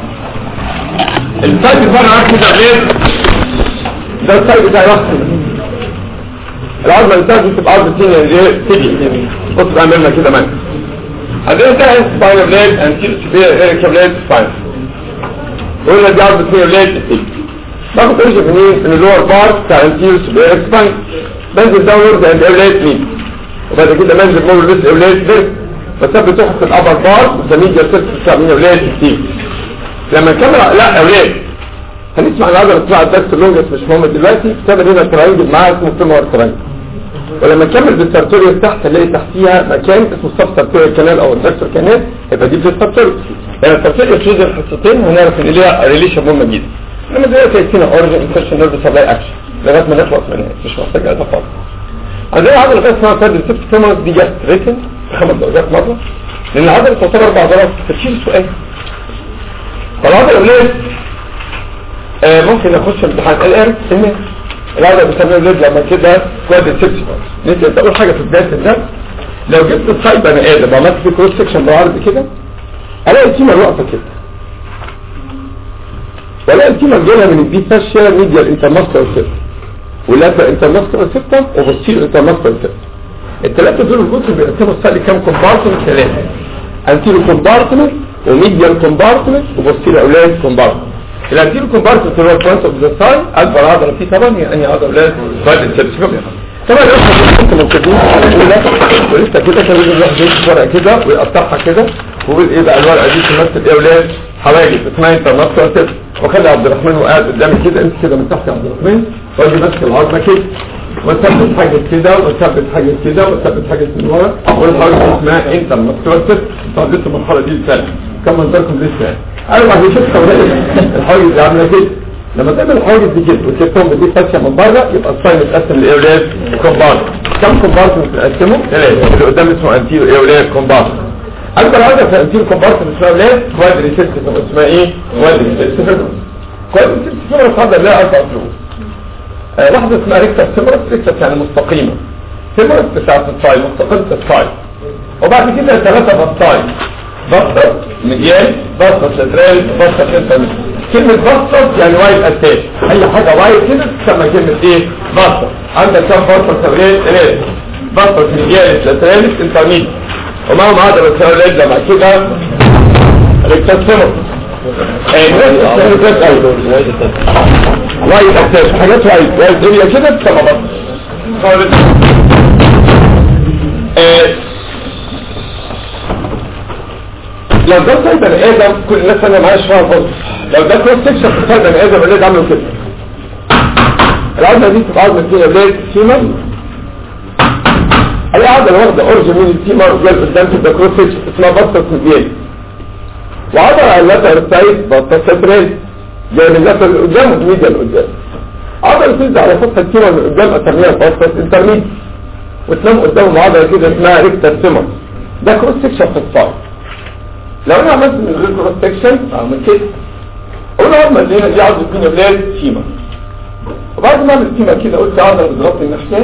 السايد بتاع العكس ده غير ده السايد بتاع العكس العظمة اللي بتاعتي تبقى عظمة تانية اللي هي تيجي بص بقى عملنا كده معاك عندنا ده سباينال بلاد انتير سبير بلاد سباين قلنا دي عظمة تانية بلاد تيجي باخد ريشة منين من اللور بارت بتاع انتير سبير سباين بنزل داونورد عند اولاد مين وبعد كده بنزل مور ليس اولاد بس بثبت تحت الابر بارت وسميه جلسات بتاع من اولاد كتير لما نكمل لا اولاد هنسمع العضله بتاع الدكس اللونجس مش مهم دلوقتي كتاب هنا تراينجل معاها اسمه فيمور تراينجل ولما نكمل بالسارتوريوس تحت نلاقي تحتيها مكان اسمه السب سارتوريال كانال او الدكتور كانال يبقى دي في السارتوريوس يعني السارتوريوس يوزر حصتين هنعرف ان ليها ريليشن مهمه جدا انما دلوقتي هيدينا اوريجن انفكشن نيرف سبلاي اكشن لغايه ما نخلص منها مش محتاج هذا خالص عندنا عضله بس اسمها كارد سيبت فيمورس دي جت ريتن خمس درجات مره لان العضله تعتبر اربع درجات فتشيل سؤال فالعضله الاولاد آه ممكن اخش امتحان الار ان العضله بتسميها الاولاد لما كده كواد سيبت نسيت انت اول حاجه في بدايه الدرس لو جبت الصيد بني ادم وعملت فيه كروس سكشن بالعرض كده الاقي التيمه واقفه كده والاقي التيمه جايه من البي فاشيا ميديال انترماسكولار سيستم ولاتر انترماسكولار سيستم وبوستيريور انترماسكولار سيستم الثلاثه دول الجزء بيقسموا الصيد كام كومبارتمنت ثلاثه انتيرو كومبارتمنت وميديال كومبارتمنت وبوستيريور اولاد كومبارتمنت الانتيرو كومبارتمنت اللي هو الفرونت اوف ذا سايد اكبر عضله فيه طبعا هي انهي عضله اولاد سايد السيرفيكال طبعا الاخوه كنت موجودين الاولى ولسه كده كان لازم الواحد يمسك ورقه كده ويقطعها كده ويقول ايه بقى الورقه دي تمثل ايه يا اولاد حواجز اسمها انترناشونال سيستم وخلي عبد الرحمن وقاعد قدامي كده انت كده من تحت يا عبد الرحمن واجي ماسك العظمه كده وثبت حاجة كده وثبت حاجة كده وثبت حاجة من ورا والحاجة دي اسمها انت لما تتوسط تعديت المرحلة دي لسنة كم منظركم لسه يعني انا بعد شفت الحاجة دي عاملة كده لما تعمل الحاجز دي كده وتكتبهم بدي فاشية من بره يبقى الساين متقسم لايولاد كومبارت كم كومبارت متقسمه؟ ثلاثة اللي قدام اسمه انتيرو ايولاد كومبارت اكبر حاجة في انتيرو كومبارت اسمها ايولاد كوادري سيستم اسمها ايه؟ كوادري سيستم كوادري سيستم هذا لها اربع فلوس آه، واحدة اسمها ريكتا سيمرس ريكتا يعني مستقيمة سيمرس بتاعت الساين مستقيمة الساين وبعد كده ثلاثة بسطاين بسطة مديان بسطة لترال بسطة انترنت كلمة بسطة يعني وايد اساس اي حاجة وايد كده تسمى كلمة ايه بسطة عندك كم بسطة سبريت ثلاثة بسطة مديان لترال انترنت ومعهم عدد السبريت لما كده ريكتا سيمرس وايد اساس حاجات وايد وايد دنيا كده تسمى بسطة خالص آه، لو ده طيب بني ادم كل الناس انا معايا شويه فرصه لو ده كروس سكشن في طيب بني ادم اللي عامله كده العضله دي تبقى عضله فيها بلاد فيمر اي عضله واخده اورجن من الفيمر جايه قدام كده كروس سكشن اسمها بطه مديان وعضله على اللاتر سايد بطه سنترال جايه من اللاتر اللي قدام والميديا اللي قدام عضله تنزل على سطح الفيمر اللي قدام اسميها بطه انترميد وتنام قدام عضله كده اسمها ريكتا سيمر ده كروس سكشن في الصايد لو انا عملت من غير كروس سكشن اعمل كده اقول لهم مدينه دي عاوز تكون بلاد سيما وبعد ما اعمل سيما كده قلت اقدر اضرب الناحيه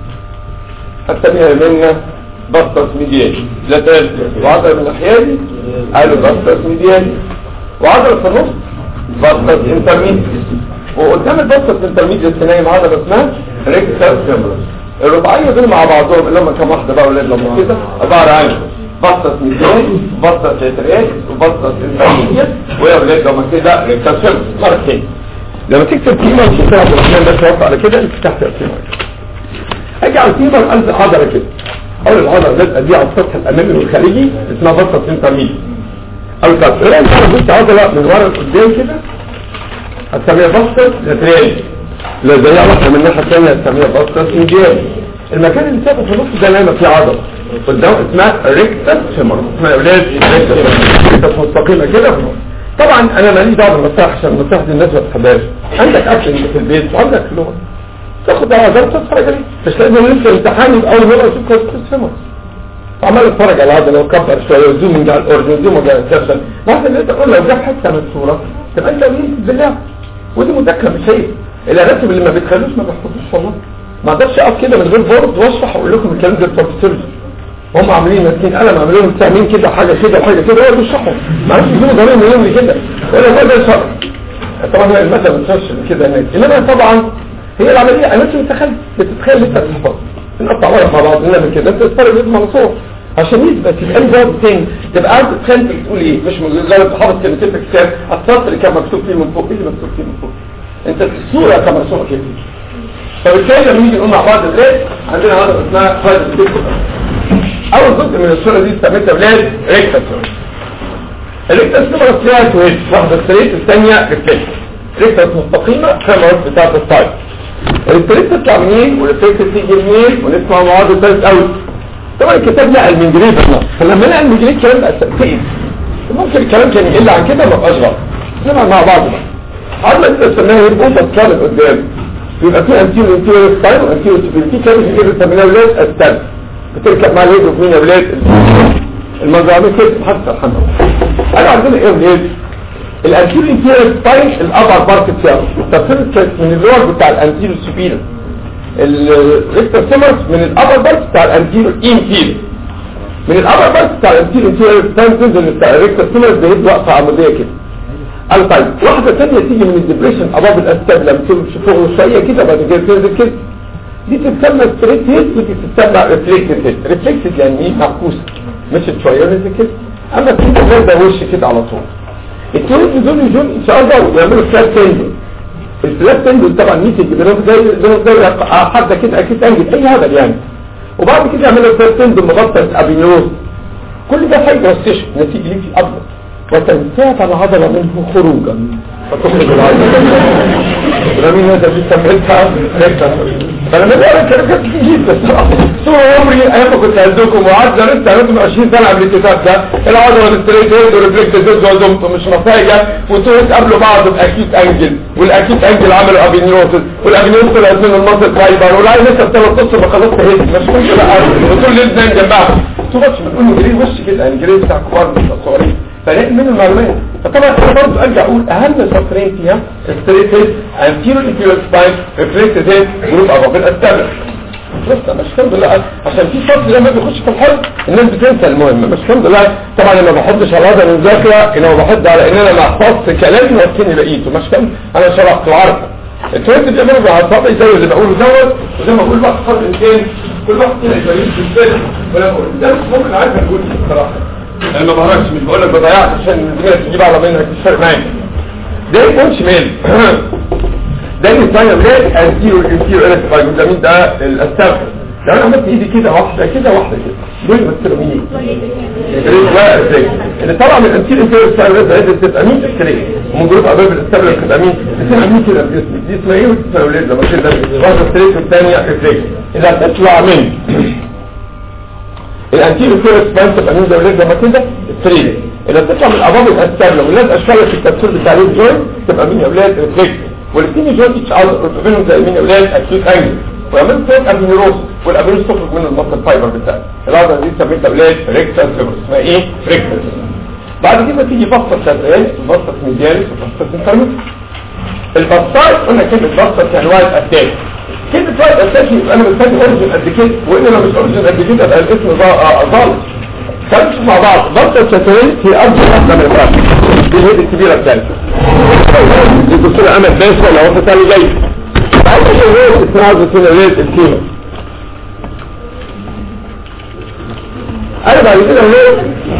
الثانيه منها بسطس ميديان ده تالت وعضله من الناحيه دي قالوا بسطس ميديان وعضله في النص بسطس انترميد وقدام البسطس انترميد الثانيه عضله اسمها ريكتال فيمورس الرباعيه دول مع بعضهم اللي هم كام واحده بقى ولاد لما كده عباره عن بسطة ميزان بسطة تتريات وبسطة انترميديت وهي ولاد لما كده ريكتاسيون مرتين لما تكتب قيمة مش هتعرف الاسنان بس وقت على كده انت تحت القيمة اجي على القيمة القلب عضلة كده اول العضلة لازقة دي على السطح الامامي والخارجي اسمها بسطة انترميديت او كده لو انت عملت عضلة من ورا لقدام كده هتسميها بسطة تتريات لو زي واحدة من الناحية الثانية هتسميها بسطة ميديان المكان اللي سابق في النص ده نايمة فيه عضلة قدام اسمها ريكتس فيمر اسمها يا اولاد ريكتس مستقيمة كده في النص طبعا انا ماليش دعوه بالمساحه عشان مساحه الناس ما تحبهاش عندك اكل انت في البيت وعندك لغه تاخد على ده تتفرج عليه مش لازم لسه امتحان يبقى اول مره اشوف ريكتس فيمر عمال اتفرج على هذا لو كبر شويه وزومنج على الاورجن زومنج على السيرشن بعد اللي انت تقول لو جاب حته من الصوره تبقى انت مين بالله ودي مذاكره مش هي الراتب اللي ما بيتخلوش ما بيحفظوش والله ما اقدرش اقف كده من غير بورد واشرح واقول لكم الكلام ده بتوع السيرجن هم عاملين ماسكين قلم عاملين سامين كده حاجه كده وحاجه كده هو بيشرحوا ما عرفش يجيبوا ضمير منين اللي كده ولا هو ده شرح طبعا هي المثل بتشرح كده هناك انما طبعا هي العمليه انا مش متخيل بتتخيل لسه بتحفظ نقطع ورق مع بعض انما كده انت تتفرج اسمع صوت عشان يثبت يبقى لي جواب تاني تبقى قاعد تتخيل انت بتقول ايه مش مجرد حافظ كلمتين في الكتاب السطر اللي كان مكتوب فيه من فوق ايه اللي مكتوب فيه من فوق انت الصوره كان مرسومه كده فبالتالي لما نيجي نقول مع بعض البلاد عندنا عضله اسمها فايد اول جزء من الصوره دي سميتها بلاد ريكتا سوري الريكتا سوري فيها تويت واحده ستريت الثانيه ريفلكس ريكتا مستقيمه فيها المواد بتاعت السايد الستريت تطلع منين والريفلكس تيجي منين ونسمع مع بعض الثالث قوي طبعا الكتاب نقل من جريد النص فلما نقل من جريد الكلام بقى تقيل ممكن الكلام كان يقل عن كده ما بقاش غلط نسمع مع بعض بقى عضله انت تسميها هيربوط اطفال قدام يبقى في انتيرو انتيرو سباين وانتيرو في كلمه كده بتسميها ولاد استان بتركب مع الهيد ومين يا ولاد المنظر كده حتى الحمد انا عندنا ايه ولاد الانتيرو انتيرو سباين الابر بارت بتاعه التفسير من اللور بتاع الانتيرو سوبيريور الريكتر سيمرز من الابر بارت بتاع الانتيرو انتيرو من الابر بارت بتاع الانتيرو انتيرو سباين تنزل بتاع الريكتر سيمرز بيد وقفه عموديه كده قال طيب واحدة تانية تيجي من الدبريشن أباب الأستاب لما تمشي فوق شوية كده بعد كده تنزل كده دي تتسمى ستريت هيد ودي تتسمى ريفليكتد هيد ريفليكتد يعني ايه معكوسة مشيت شوية ونزل كده أما في غير ده وش كده على طول التويت دول يجون إن شاء الله يعملوا فلات تندل الفلات تندل طبعا ميتنج بينهم زي بينهم زي حد كده أكيد أنجل أي هبل يعني وبعد كده يعملوا فلات تندل مغطى أبينوز كل ده هيدروستيشن نتيجة ليه في الأبيض وتنساق العضلة منه خروجا فتخرج العظم رامين هذا في سميتها ريكتا فلما بقى كده كانت جديد الصراحه طول عمري ايام ما كنت عندكم وقعدت درست عملت 20 سنه قبل الكتاب ده العضله الستريت هيد والريفلكت هيد وزمت مش مفاجاه وانتوا تقابلوا بعض باكيد انجل والاكيد انجل عملوا ابينيوسس والابينيوسس طلعت من المصل فايبر والعين لسه بتلات تصل ما خلصت هيد مش كنت بقى وطول الليل نايم جنبها انتوا بس بتقولوا جري وش كده يعني جري بتاع كبار مش صغيرين فلاقي من المعلومات فطبعا انا برضه ارجع اقول اهم سطرين فيها ستريت هيد انتيرو انتيرو سباين ريفلكت هيد جروب ابواب الاستابل بس مش الحمد لله عشان في فصل لما بيخش في الحرب الناس بتنسى المهم مش الحمد لله طبعا انا ما بحطش على هذا المذاكره انا بحط على ان انا ما احفظش كلامي واتكني لقيته مش كم انا شرحت وعارفه التويت بيعملوا بعصابي زي اللي بقوله دوت وزي ما بقول بقى فرق الاثنين كل واحد كده يبقى في السنه ولا بقول ده مش ممكن عارف اقول بصراحه انا ما بعرفش مش بقول لك بضيعت عشان الدنيا تجيب على منك مش فارق معايا ده يكون شمال ده اللي صاير ليه انتيرو انتيرو الكترايد ده ده الاستاف لو انا عملت ايدي كده واحده كده واحده كده دول بيمثلوا مين ازاي اللي طبعا من الانتيرو انتيرو الكترايد ده بتبقى مين ستريت ومن جروب اباب الاستاف بتبقى مين بتبقى مين كده باسم دي اسمها ايه ودي اسمها اولاد لما كده واحده ستريت والثانيه ريفليكت اذا تطلع من الانتيرو انتيرو سباين تبقى مين زي اولاد لما كده ستريت اذا تطلع من اباب الاستاف لو ولاد اشكال في التفسير بتاع الجوين تبقى مين يا اولاد ريفليكت والاثنين جوين ايتش اوت بينهم زي مين يا اولاد اكيوت انجل وعملت فوق ابنيروس والابنيروس تخرج من المصل فايبر بتاعي العضله دي سميتها اولاد ريكتال فيبرس اسمها ايه ريكتال بعد كده تيجي بسطه شرقيه بسطه ميدياليس وبسطه انترنت البسطات قلنا كلمه بسطه يعني وايد اتاك كلمه وايد اتاك يبقى انا محتاج اورجن قد كده وان انا مش اورجن قد كده يبقى الاسم ظالم خلينا مع بعض بسطه شرقيه هي ارجل واحده من الفرق دي الهيد الكبيره بتاعتي الدكتور امل باشا لو واحد ثاني جاي بعد كده هو اسمها بسطه ريت الكيمو انا بعد كده هو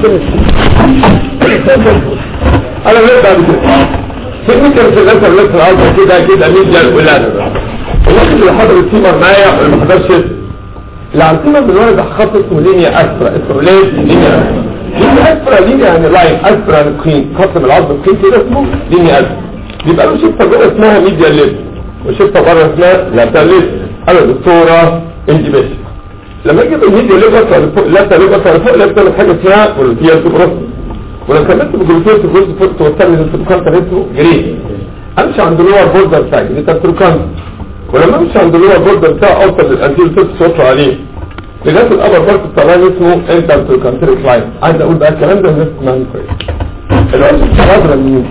انا ليه بعد كده تكنيكال في الناس اللي في الارض كده كده ميديا ولا الواحد اللي حضر التيمر معايا واللي ما حضرش اللي على التيمر بالورد خط اسمه لينيا اسفرا اسمه ليه لينيا لينيا اسفرا لينيا يعني لاين اسفرا تخين خط بالعرض تخين كده اسمه لينيا اسفرا بيبقى له شفته جوه اسمها ميديا ليب وشفته بره اسمها لاتال ليب انا دكتوره انت باشا لما اجي بالميديا ليب اطلع لفوق لاتال ليب اطلع لفوق لازم تعمل حاجه اسمها بروتيال تبروس ولو كملت بجلوكوز تبروس فوق توصلني للتروكان تريتو جري امشي عند اللور بوردر بتاعي دي التروكان ولما امشي عند اللور بوردر بتاعي اوصل للانتيل تيست واطلع عليه لغايه الابر بارت بتاع اسمه انتر تروكانتريك لاين عايز اقول بقى الكلام ده الناس تسمعني كويس العنصر الصغير مين؟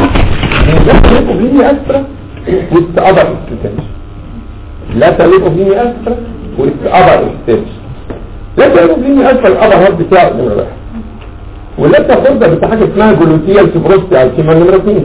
لا تلقوا بليني أسفرة واستقبر استنتاج لا تلقوا بليني أسفرة واستقبر استنتاج لا تلقوا بليني أسفرة الأبر هاب بتاعه نمرة واحد ولا تاخدها بحاجة اسمها جلوتيال سبروستي على الكيمان نمرة اثنين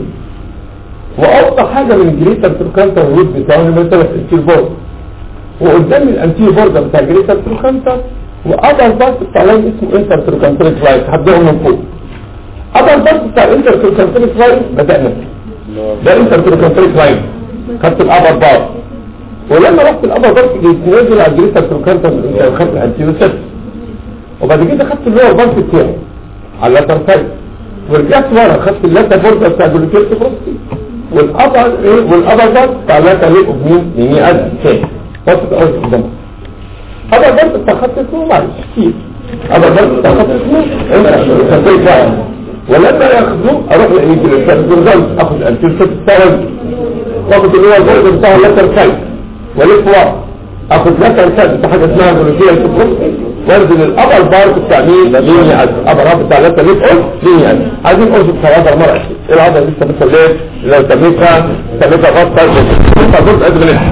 وأوطى حاجة من جريتر تروكانتر الويد بتاعه نمرة ثلاثة الانتير بورد وقدام الانتير بورد بتاع جريتر تروكانتر وأبر بارت بتاع لاين اسمه انتر تروكانتريك لاين هبدأهم من فوق أبر بارت بتاع الانتر تروكانتريك لاين بدأنا ده انتر تروكانتريك لاين خدت الابر بار ولما رحت الابر بار جيت نازل على الجريتر تروكانتر خدت الانتيروسيت وبعد كده خدت اللور بار بتاعي على اللاتر سايد ورجعت ورا خدت اللاتر بورد بتاع جلوكيرت بروستي والابر ايه والابر بار بتاع اللاتر ليه اوبنين يعني اد تاني وصلت اول قدامك ابر بار بتاع خدت اسمه معلش كتير ابر بار بتاع خدت اسمه انتر تروكانتريك لاين ولما ياخذوه اروح لايجي للريزلت اخذ الانترسيت بتاعه واخذ اللي هو الجزء بتاع اللاتر سايد والف ورا اخذ لاتر سايد بتاع حاجه اسمها جلوكيال سبروستي وانزل الابر بار بتاع مين ليني اد الابر بار بتاع اللاتر ليف اوف ليني اد عايزين ارجو بتاع الابر مره ايه العضله لسه مثل ليه لو سميتها سميتها غطى غطى جزء قد من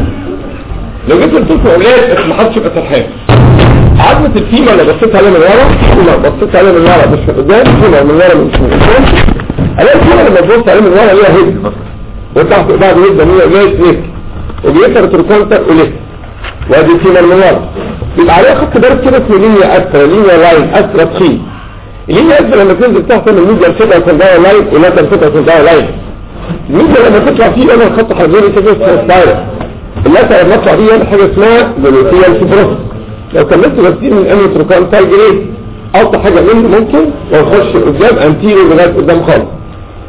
لو جيت قلت لكم اولاد ما حدش يبقى سرحان عظمة الفيمة اللي بصيت عليها من ورا فيمة بصيت عليها من ورا مش من قدام فيمة من ورا مش من قدام الاقي الفيمة لما تبص عليها من ورا ليها هيد وتحت بعد هيد ده هي ليت ليت وبيكتر تروكانتر وليت وادي الفيمة من ورا يبقى عليها خط بارد كده اسمه لينيا اسفل لينيا لاين اسفل تخين اللينيا اسفل لما تنزل تحت من الميديا الفتة تنزل لاين ولا الفتة تنزل لاين الميديا لما تطلع فيه انا الخط حرجاني كده اسمه سبايرال اللاتر لما اطلع فيه انا حاجه اسمها جلوتيال سوبروس لو كملت بكتير من انه تروكان تايجريت اوطى حاجة منه ممكن واخش قدام انتيرو لغاية قدام خالص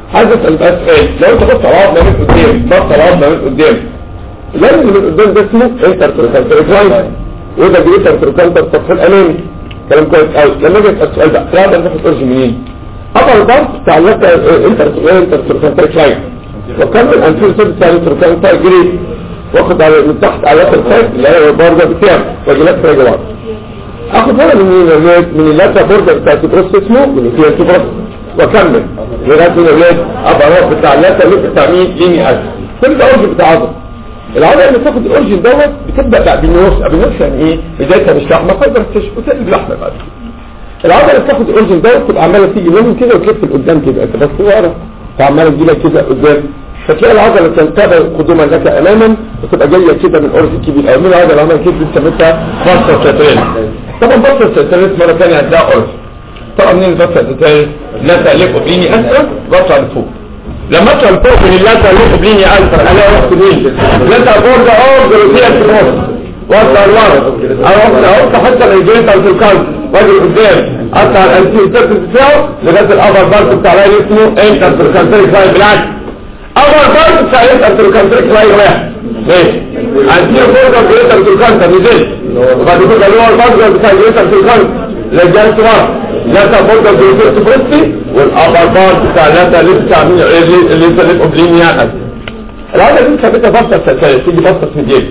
عايز اسال بقى سؤال لو انت بص على عظمه من قدام بص على عظمه من قدام لازم اللي من قدام ده اسمه انتر تروكانتر وده بيتر تروكانتر السطح الامامي كلام كويس قوي لما اجي اسال السؤال بقى لا ده ناخد اورج منين ابر بارت بتاع اللتا انتر انتر تروكانتر كلاين وكمل انتر سيرفيس بتاع التروكانتر جريد واخد على من تحت على الفايت اللي هي البارده بتاعه وجلات في رجوات اخد هنا من من من اللتا بورده بتاعت البروست اسمه من فيها البروست واكمل لغايه من الولاد ابقى بتاع اللتا اللي بتاع مين ليني اسد كل ده اورج بتاع عضل العضله اللي بتاخد الاورجن دوت بتبدا بقى بالنص بالنص يعني ايه بدايتها مش لحمه فايبر تشف وتقلب لحمه بعد العضله اللي بتاخد الاورجن دوت تبقى عماله تيجي منهم كده وتلف لقدام كده انت بس ورا فعماله تجي لك كده قدام فتلاقي العضله تنتبه قدوما لك اماما وتبقى جايه كده من اورجن كبير او من العضله عماله كده سميتها فاصله ساترين طبعا فاصله ساترين مره ثانيه هتلاقي اورجن طبعا منين الفاصله ساترين لا تالف وبيني اسفل بطلع لفوق لما اطلع لفوق من اللاتة اللي قبليني الفر الاقي رحت مين اللاتة بورد اهو جلوسية في النص واطلع لورا او اطلع اطلع حتى الريجيتا في القلب واجي قدام اطلع الانتي سيرفيس بتاعه لغايه الابر بارت بتاع العين اسمه انتر تروكانتريك لاين بالعكس ابر بارت بتاع انتر تروكانتريك لاين واحد ماشي انتي بورد جريتر تروكانتر نزلت وبعد كده اللور بارت بتاع جريتر تروكانتر رجعت ورا لاتا بورد جريتر تروكانتر والابر بارت بتاع لاتا اللي بتاع مين اللي انت اللي قبلين يعني العاده دي ثابته بسطه تيجي بسطه في الجيب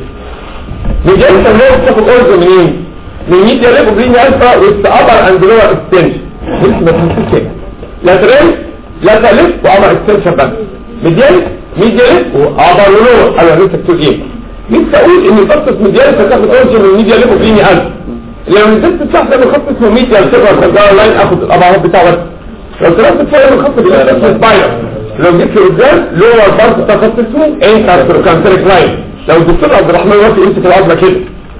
من جيب التنميه بتاخد اورز منين من ميديا ليب قبلين الفا ويست ابر اند لور اكستنشن مش ما تنسيش كده لاترال لاتا ليب وابر اكستنشن بس ميديال ميديا ليب وابر ولور انا لسه بتقول ايه نفسي اقول ان بسطه ميديال هتاخد اورز من ميديا ليب قبلين الفا لو نزلت تحت من خط اسمه ميديا تقدر تقدر لاين اخد الابعاد بتاعه بس لو طلعت فوق من خط بيبقى اسمه سبايرال لو جيت لقدام لور بارت بتاع خط اسمه انتر تروكانتريك لاين لو الدكتور عبد الرحمن وقت يمسك العظمه كده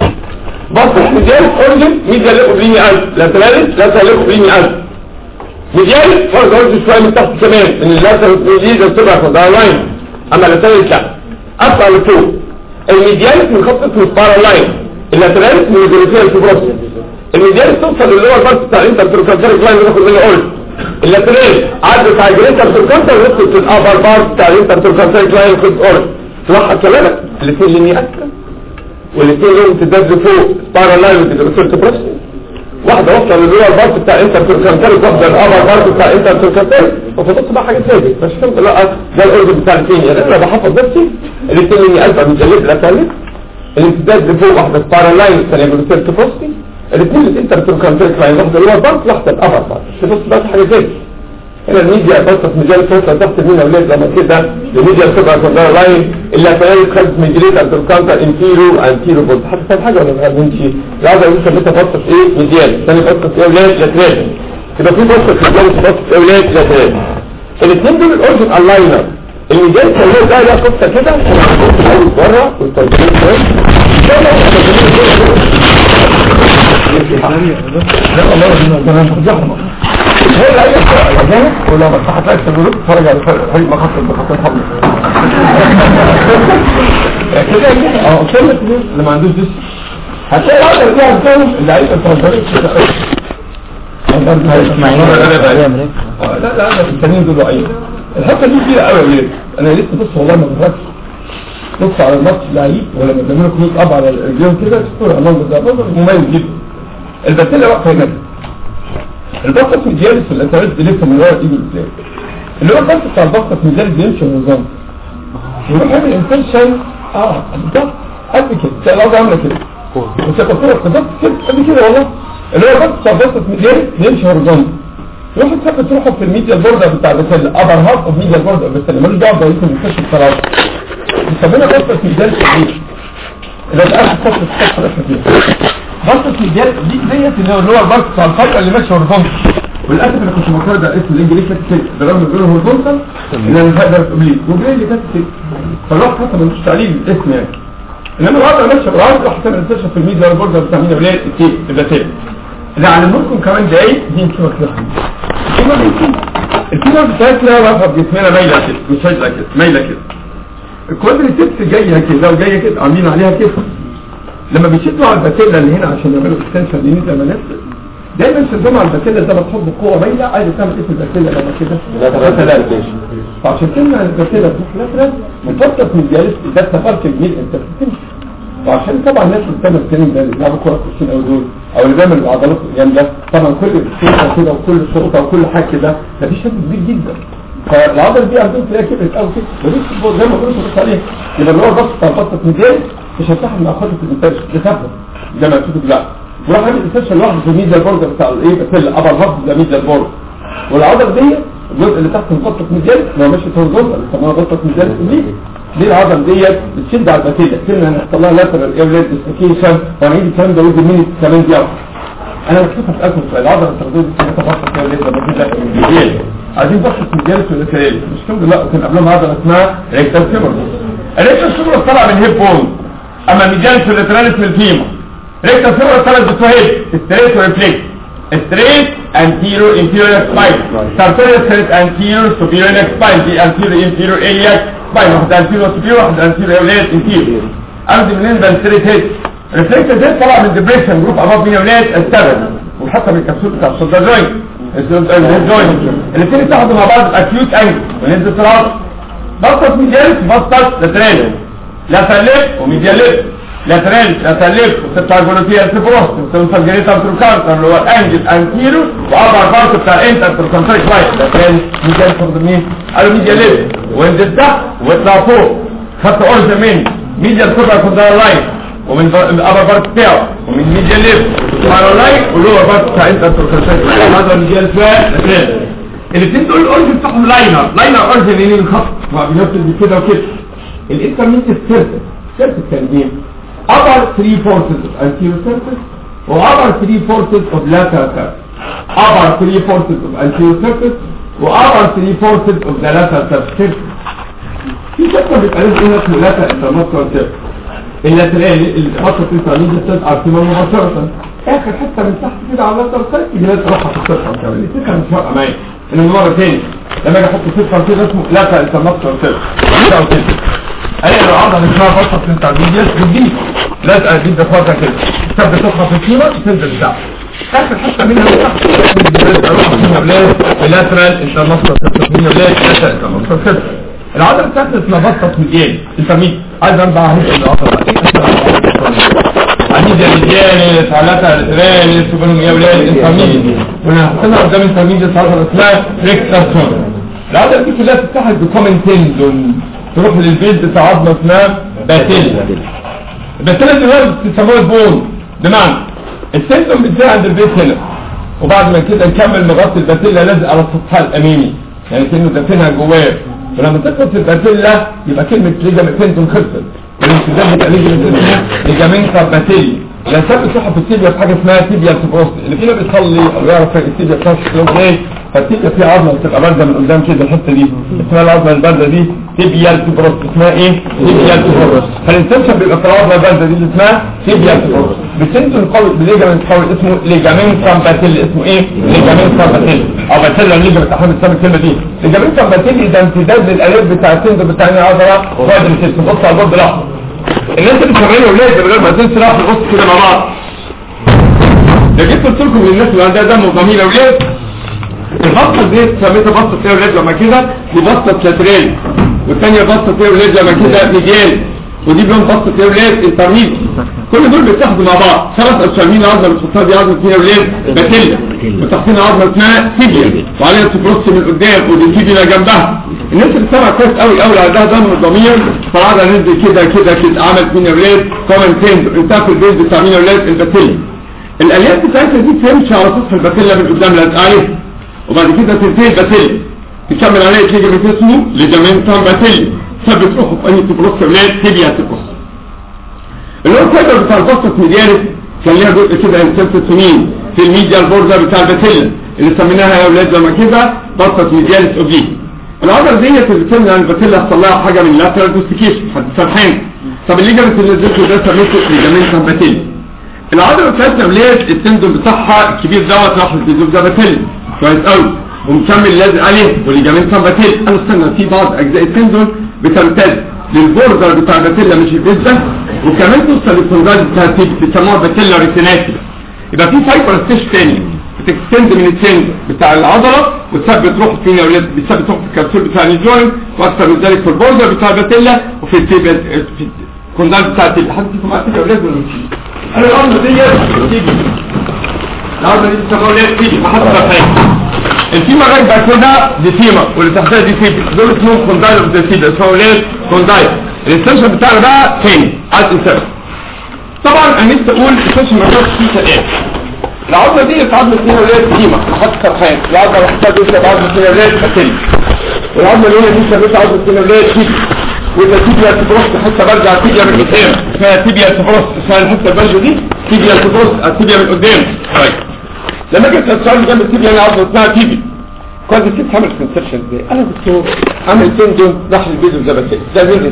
بص ميديال اورجن ميديال ليكو بليني الف لاتراليس لاترال ليكو بليني الف ميديال فرق اورجن شويه من تحت كمان ان اللاترال ميديال تبقى في الدار لاين اما لاتراليس لا اطلع لفوق الميدياليس من خط اسمه سبارال لاين اللاتراليس من الجلوسيال فيبروس الميدياليس توصل للور بارت بتاع الانتر تروكانتريك لاين اللي باخد منه اورجن اللاترال عدت على الجريتر توركانتر وصلت في الابر بارت بتاع الانتر توركانتر لاين خد اورج توحد كلامك الاثنين ليني اسفل والاثنين لهم امتداد لفوق سبايرال لاين وتجريتر تبرس واحده واصله للور بارت بتاع انتر توركانتر واحده الابر بارت بتاع انتر توركانتر وفضلت بقى حاجه ثابت مش فهمت لا ده الاورج بتاع الاثنين يعني انا بحفظ نفسي الاثنين ليني اسفل متجلد لاتراليس الامتداد لفوق واحده سبايرال لاين الثانيه جريتر تبرس الاثنين الانتر توركانتر لاين واحده اللور بارت واحده الابر بارت تبص بقى حاجه ثابت هنا الميديا بس مجال فرصة تحت مين اولاد لما كده الميديا بتبقى كلها لاين اللي هتلاقي خدت من جريت انتركانتر انتيرو انتيرو بولت حتى فاهم حاجه ولا ما فاهمش العاده دي كانت بتفصل ايه ميديال ثاني بتفصل ايه اولاد لاترال كده في بصه في الجو بتفصل ايه اولاد لاترال الاثنين دول الاورجن اللاينر الميديال كله ده له قصه كده بره والترجمه لا الله هو اللي اي حاجه ولا ما صحت لك تقول اتفرج على فريق مخطط بخطط حب كده اه كلمه اللي ما عندوش دش هتلاقي العضله اللي فيها الكلام اللي عايز تفضل لا لا لا التانيين دول ضعيف الحته دي كبيره قوي ليه انا لسه بص والله ما بفكرش بص على الماتش لعيب ولما بيعملوا كروس اب على رجليهم كده تذكر المنظر ده منظر مميز جدا البتيله واقفه هناك البسط ميدياليس في الانترنت بيلف من ورا ايده ازاي اللي هو البسط بتاع البسط ميدياليس بيمشي بنظام يروح يعمل انفكشن اه بالظبط قد كده تلاقي الارض عامله كده بس التصوير بالظبط كده قد كده والله اللي هو البسط بتاع البسط ميدياليس بيمشي هوريزونتال يروح يثبت روحه في الميديا بوردر بتاع البسل ابر هاف اوف ميديا بوردر البسل ملوش دعوه برئيس المستشفى الصراحه بيسمونا بسط ميدياليس تحديد اللي ده اخر خط الخط اللي احنا فيه بسط ميدياليس دي ديت اللي هو اللي هو البسط بتاع الخط اللي ماشي هوريزونتال وللاسف انا كنت مفكر ده اسم الانجليزي كانت كده ده رغم انه هوريزونتال ان انا هقدر اوبليك وبليه اللي كانت كده فالواحد حتى ملوش تعليل الاسم يعني انما الوضع ماشي بالعرض راح تعمل انتشر في الميديا بوردر بتاع مين ولاد التيب البسل اللي علمكم كمان دقايق دي انتوا كده الكيمة بيتي الكيمة بتاعتنا واقفة بجسمنا مايلة كده مش هايلة كده مايلة كده الكوادريتيبس جاية كده وجاية كده عاملين عليها كده لما بيشدوا على الباتيلا اللي هنا عشان يعملوا اكستنشن دي زي ما نفس دايما شدهم على الباتيلا زي ما تحط بقوة مايلة عايز تعمل ايه في الباتيلا لما كده لا ثلاثة لا فعشان كده البكتيريا بتروح لاترال مفتت من الجالس ده التفرق الجميل انت بتتم وعشان طبعا الناس اللي بتعمل التريننج ده اللي بيلعبوا كوره كويسين قوي دول او اللي بيعمل العضلات الجامده طبعا كل شرطه كده وكل شرطه وكل حاجه كده ده في شد كبير جدا فالعضله دي عندهم تلاقيها كبرت قوي كده ودي بتبقى زي ما كنت بص عليها يبقى اللي هو الضغط بتاع البطه ميديان مش هيفتح من اخطه الانتاج لثبت زي ما تشوفوا دلوقتي وراح عامل استشفى لوحده في الميديا البورد بتاع الايه بتاع الابر هارت ده ميديا البورد والعضله دي الجزء اللي تحت الخطه ميديان لو ماشي هورزونتال بيسموها خطه ميديان اوبليك دي العضله ديت بتشد على البكتيريا كلنا هنحصل لها لاترال ايرليد ديسلوكيشن وهنعيد الكلام ده ودي مينيت كمان دي أكتر. انا بشوف اسالكم سؤال العضله التردديه دي بتبقى بطل كده ليه لما كده ميديان عايزين بحث ميديان ولا كريل مش كده لا كان قبلها عضله اسمها ريكتال فيمور الريكتال فيمور طلع من هيب بون اما ميديان سوليتراليس من الفيمور ريكتال فيمور طلع بتوهيد ستريت وريفليكت straight anterior inferior spine sartorius straight anterior superior neck spine دي anterior inferior iliac spine واحدة anterior superior واحدة anterior iliac inferior أرضي منين ده straight head reflected head طلع من depression group above من iliac السبب وحتى من الكبسول بتاع الشولدر جوينت الهيد جوينت الاثنين اتحدوا مع بعض acute angle وننزل صراط بسط ميديالس بسط لاترال لاترال ليب وميديال ليب لاترال لاترال ليب وتطلع جلوتيا سيبروست وتوصل جريتا تروكارتر اللي هو الانجل انتيرو واربع بارت بتاع انتر تروكانتريك رايت لاترال ميديال فوق مين قالوا ميديال ليب وانزل تحت واطلع فوق خدت اورج من ميديال كوبر كوندار لاين ومن الابر بارت بتاعه ومن ميديال ليب سبحان لاين واللور بارت بتاع انتر تروكانتريك رايت هذا ميديال فا لاترال الاثنين دول الاورج بتاعهم لاينر لاينر اورج منين الخط وبينفذ كده وكده الانترميت سيرفيس سيرفيس كان ايه upper three forces of anterior surface و upper three forces of lateral surface upper three forces of anterior surface و upper three forces of the lateral surface في شكل بيتقال هنا اسمه lateral intermuscular surface اللاترال الخطة الانسانية بتسعى ارتمال مباشرة اخر حتة من تحت كده على اللاترال سايد يجي لازم اروح في الصفحة كمان الفكرة مش فارقة معايا انما مرة تاني لما اجي احط صفحة كده اسمه lateral intermuscular surface كده وكده انا لو عضله اسمها فتره انترميديت بتجيب لازقه دي بفتره كده تبدا تدخل في الكيمه تنزل تحت اخر حته منها من تحت اللاترال انترماسكولار سيستم لاترال انترماسكولار العضله بتاعتنا اسمها بطه ميديان انترميد عايز اربع هيك العضله عندي دياليجانس علاتها لاتراليس وبينهم يا ولاد انترميد وانا هحطها قدام انترميديت عضله اسمها ريكتاسون العضله دي كلها بتتحد بكومن تندون تروح للبيت بتاع عظمه اسمها باتيلا الباتيلا دي هو بتسموها البون بمعنى السيمتوم بتزيد عند البيت هنا وبعد ما كده نكمل نغطي الباتيلا لازق على سطحها الامامي يعني كانه دافنها جواه ولما تخلص الباتيلا يبقى كلمه ليجامنتوم خلصت والانسداد بتاع ليجامنت اسمها ليجامنتا باتيلي لا سبب صحة في التيبيا في حاجة اسمها تيبيا تبروست اللي فينا بيصلي او يعرف التيبيا بتاعت شكلهم ايه فالتيبيا فيها عظمة بتبقى باردة من قدام كده الحتة دي اسمها العظمة الباردة دي تيبيا تبروست اسمها ايه تيبيا تبروست فالانسنشن بيبقى في العظمة الباردة دي اللي اسمها تيبيا تبروست بسنتون قوي بليجامنت قوي اسمه ليجامنت باتيلي اسمه ايه ليجامنت باتيلي او باتيلا الليجامنت احنا بنسمي الكلمة دي ليجامنت باتيلي ده امتداد للاليف بتاع السندو بتاع العضلة وبعد السيستم بص على البورد الاحمر الناس اللي بتعملوا ولاد من غير ما تنسى راح نبص كده مع بعض ده جيت قلت لكم للناس اللي عندها دم وضمير اولاد البسطه دي سميتها بسطه فيها اولاد لما كده دي بسطه لاترال والثانيه بسطه فيها اولاد لما كده ميديال ودي بلون بسطه فيها اولاد انترميد كل دول بيتاخدوا مع بعض خمس اشامين عظمه بتحطها دي عظمه فيها اولاد باتيلا وتحتنا عظمه اسمها تيبيا وعليها سبروس من قدام ودي تيبيا جنبها الناس اللي سمع كويس قوي قوي عندها دم وضمير فقعد ننزل كده كده كده عملت مين اولاد كومن تند انتهى في البيز بتاع مين اولاد الباتيلا الاليات بتاعتها دي تمشي على سطح الباتيلا من قدام لازقه عليه وبعد كده تنتهي الباتيلا تكمل عليها ليجامنت اسمه ليجامنتام باتيلا ثبت روحه في اي تبروس اولاد تيبيا تبروس اللي هو الفايبر بتاع البسط ميديالس كان ليها جزء كده انسلت مين في الميديا البوردة بتاع الباتيلا اللي سميناها يا اولاد لما كده بسط ميديالس اوبليك العضله ديت اللي بتمنع عن الباتيلا يحصل لها حاجه من لاترال دوستيكيشن حد سرحان طب الليجامنت اللي نزلته ده سميته ليجامنت باتيلا العضله بتاعتنا ولاد التندون بتاعها الكبير دوت راح للجذور ده باتيلا كويس قوي ومكمل لازق عليه والليجامنت باتيلا انا استنى في بعض اجزاء التندون بتمتد للبوردر بتاع الباتيلا مش البيت ده وكمان توصل للفنجال بتاع التيب بيسموها باتيلا ريتيناتي يبقى في فايبر ستيش تاني بتكستند من التند بتاع العضله وتثبت روح فين يا اولاد بتثبت روح في الكبسول بتاع الجوينت واكثر من ذلك في البوردر بتاع الباتيلا وفي التيبل في الكوندال بتاع التيبل حد فيكم عارف يا اولاد ولا مش انا العضله ديت تيجي العضله دي بتسموها اولاد تيجي ما حدش عارف حاجه الفيما رايت بعد كده دي فيما واللي تحتها دي تيبل دول اسمهم كوندايل اوف ذا تيبل اسمهم اولاد كوندايل الاكستنشن بتاعنا بقى تاني عايز انسان طبعا انا نفسي اقول الاكستنشن ما كانش فيه تقال العظمه دي عظمه فيها ولاد قيمه حط سرحان العظمه اللي حطها دي عظمه فيها ولاد بكتيريا والعظمه اللي هنا دي سميتها عظمه فيها ولاد تيبيا وده تيبيا تبروس حته برجع تيبيا من قدام اسمها تيبيا تبروس اسمها الحته البرجه دي تيبيا تبروس تيبيا من قدام طيب لما جيت السؤال جنب التيبيا اللي عظمه اسمها تيبيا كنت نسيت تعمل كونسبشن ازاي انا كنت عامل تندون راح الفيديو زي بس ده فيديو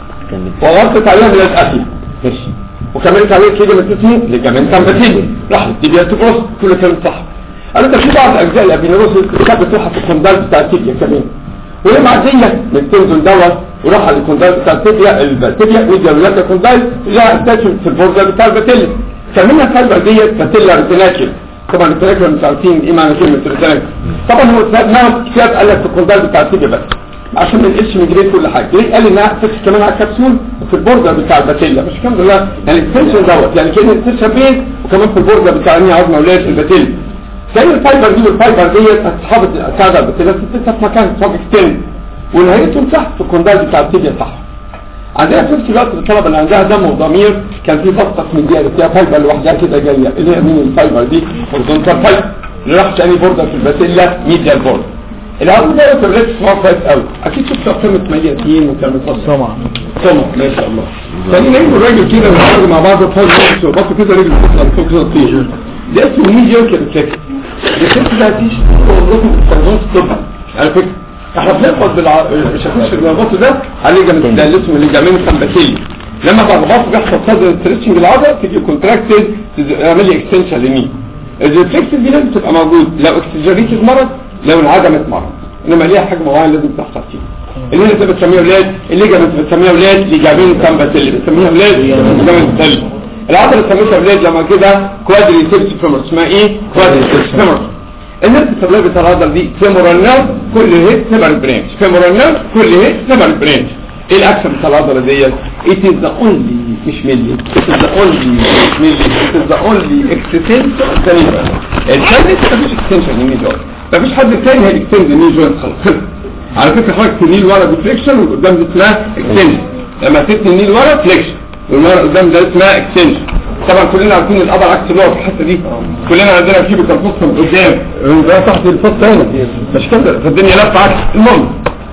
وغطت عليها من الاسيد ماشي وكملت عليه كده من اسمه لجمال تنبتيجي راح التيبيا تبروس كل كلام صح انا ده في بعض اجزاء الابينوروس كانت بتروح في الكوندال بتاع التيبيا كمان وهي معديه من التندون دوت وراح على الكوندال بتاع التيبيا التيبيا ودي الولاده الكوندال لها اتاتشمنت في البوردر بتاع الباتيلا كمان الفايبر ديت باتيلا ريتيناكل طبعا التراكم مش عارفين ايه معنى كلمه التراكم طبعا هو نعم كتاب قال لك في الكوندال بتاع التيبيا بس عشان ما نقلش من جريد كل حاجه ليه قال لي انها تفتح كمان على الكبسول وفي البوردر بتاع الباتيلا مش الحمد لله يعني الاكستنشن دوت يعني كلمه اكستنشن بين وكمان في البوردر بتاع انهي عظمه ولاد الباتيلا زي الفايبر دي والفايبر ديت هتحافظ تساعد الباتيلا تفتح في مكان فوق اكستند ونهايتهم تحت في الكوندال بتاع التيبيا تحت عندنا في نفس الوقت الطلبه اللي عندها دم وضمير كان في بسطه من دي فيها فايبر لوحدها كده جايه اللي هي مين الفايبر دي هورزونتال فايبر اللي راح تاني بوردر في الباتيلا ميديال بوردر العظم ده يتبريد اسمه كويس قوي اكيد شفت افلام ميتين وكانوا طبعا طبعا ما شاء الله ثاني نجم الراجل كده ونقعد مع بعض فوق نفس وبطه كده رجل بتطلع فوق كده تطير ده اسمه ميديال كابتشيك الست ده هتيجي وظيفه استخدام الطب على فكره احنا بناخد بالع... مش هخش في الجلبط ده عليه جامد ده اللي اسمه الليجامين سمباتيلي لما بغبط بيحصل صدر ستريتشنج العضله تيجي كونتراكتد تعمل لي اكستنشن لمين الريفلكس دي لازم تبقى موجود لو اكسجريتد مرض لو انعدمت مرض انما ليها حجم معين لازم تحصل فيه اللي انت بتسميه ولاد الليجامنت بتسميها ولاد ليجامين سمباتيلي بتسميها ولاد ليجامين سمباتيلي العضله بتسميها ولاد لما كده كوادريسيبس فيمور اسمها ايه كوادريسيبس فيمور الناس بتسميها بتاع العضله دي فيمورال نيرف كل هيد سيبر برانش فيمورال نيرف كل هيد سيبر برانش ايه الاكشن بتاع العضله ديت it is the only مش ملي it is the only مش ملي it is the only extension ثاني الثالث مفيش extension للني جوينت مفيش حد تاني هيكستند الني جوينت خالص على فكره حضرتك تنيل ورا دي فليكشن وقدام دي اسمها extension لما تتني النيل ورا فليكشن والمره قدام ده اسمها extension طبعا كلنا عارفين الابر عكس اللور في الحته دي كلنا عندنا في كان فص من قدام ده تحت الفص هنا مش كده فالدنيا لفه عكس المهم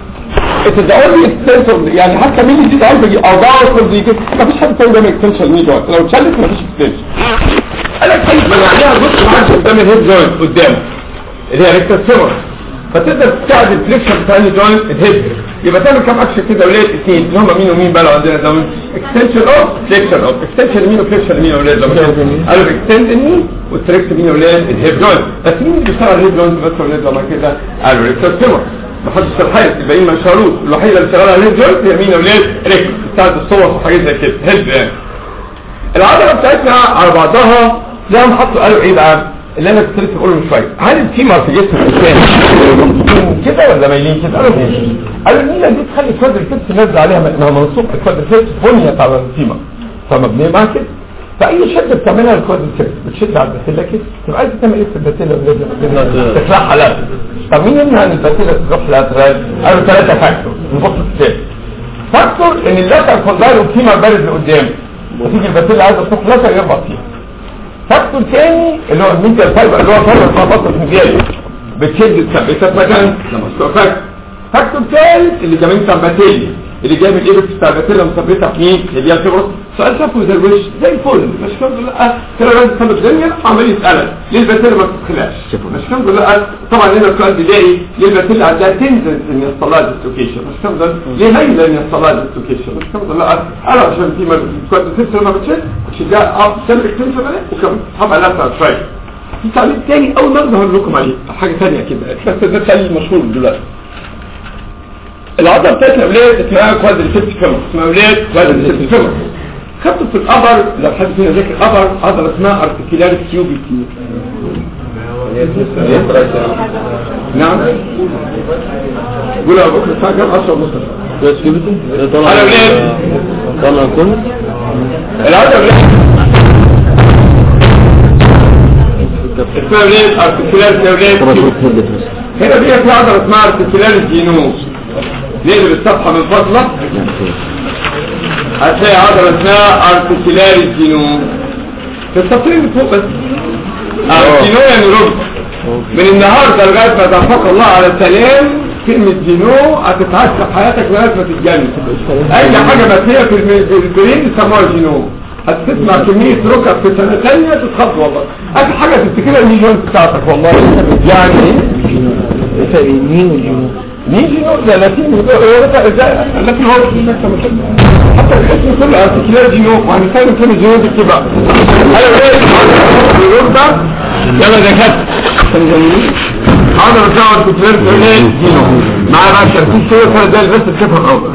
التداول اكستنشن يعني حتى مين اللي يزيد عايز او ضعف دي كده مفيش حد تاني بيعمل اكستنشن ني جوينت لو اتشلت مفيش اكستنشن قال لك طيب ما عليها بص معاك قدام الهيد جوينت قدام اللي هي ريكتال فيمور فتقدر تساعد الفليكشن بتاع الهيد جوينت الهيد يبقى تعمل كام اكشن كده ولاد اثنين اللي هم مين ومين بقى لو عندنا ده اكستنشن اوف فليكشن اوف اكستنشن مين وفليكشن مين ولاد لما قالوا اكستند مين والتريكت مين ولاد الهيد جوينت بس مين اللي بيشتغل الهيد جوينت بس ولاد لما كده قالوا ريكتال فيمور محدش سرحان الباقيين ما شاروش الوحيده اللي شغاله عليه جوينت هي مين اولاد ريك بتاعت الصور وحاجات زي كده هيلب يعني العضله بتاعتنا على بعضها زي ما حطوا قالوا ايه بقى اللي انا كنت لسه بقوله من شويه هل الفيمر في جسم الانسان كده ولا مايلين كده قالوا ايه قالوا الميله دي تخلي كوادر الفيتس نازل عليها انها منصوب الكوادر الفيتس بنيت على الفيمر فمبنيه مع كده فاي شده بتعملها الكوادر الفيتس بتشد على الباتيلا كده تبقى عايز تعمل ايه في الباتيلا ولا تفرحها لا طب مين يمنع ان الباتيلا تروح لاترال قالوا ثلاثه فاكتور نبص في الثالث فاكتور ان اللاتر كوندايل والفيمر بارد لقدام وتيجي الباتيلا عايزه تروح لاتر يربط فيها فاكتور تاني اللي هو الميديال فايبر اللي هو فايبر بتاع بطن الميديال بتشد تثبتها في مكان لما فاكتور فاكتور ثالث اللي كمان سمباتيلي اللي جاي من الايبكس بتاع الباتيلا مثبتها في مين اللي هي الفيبروس سؤال شافه زي الوش زي الفل مش الحمد لله كده لازم تثبت الدنيا عمال يسالك ليه الباتيلا ما بتتخلعش مش الحمد لله طبعا هنا السؤال بدائي ليه الباتيلا عندها تنزل ان يحصل لها ديستوكيشن مش الحمد لله ليه هايله ان يحصل لها ديستوكيشن مش الحمد لله انا عشان في كنت تفسر لما بتشد تشجع اه تعمل اكستنشن عليه وكمان طبعا لا بتاع شويه في تعليق تاني اول مره هقول لكم عليه حاجه ثانيه كده بس ده تعليق مشهور دلوقتي العضله بتاعت الاولاد اسمها كوادريسيبس فيمور اسمها اولاد كوادريسيبس فيمور خدت في الابر لو حد فينا ذاكر الابر عضله اسمها ارتكيلاريس كيوبيتي نعم قول يا ابو بكر الساعه كام 10 ونص طلع أنا منين؟ طلع كل العضله اللي اسمها ليه ارتكولار كيولات هنا بيها في عضله اسمها ارتكولار الجينوس نقلب الصفحه من فضلك هتلاقي عضله اسمها ارتكولار الجينوس في السطرين اللي فوق بس الجينو يعني ربط من النهارده لغايه ما توفق الله على السلام كلمة جينو هتتعشى في حياتك لغايه ما تتجنن اي حاجه ماتيه في الم- في البرين يسموها جينو هتسمع كمية ركب في سنة تانية تتخض والله اخر حاجة تفتكرها المليون بتاعتك والله يعني ايه مين والجنوب مين جينو ده لاتين لكن هو حتى الاسم كله ارتكلار جينو وهنستخدم كلمة جينو دي كده ايوه ايه الجينو ده يلا ده كده هذا بتاع ارتكلار جينو معاه بقى شركين شوية فانا ده بس تفهم اول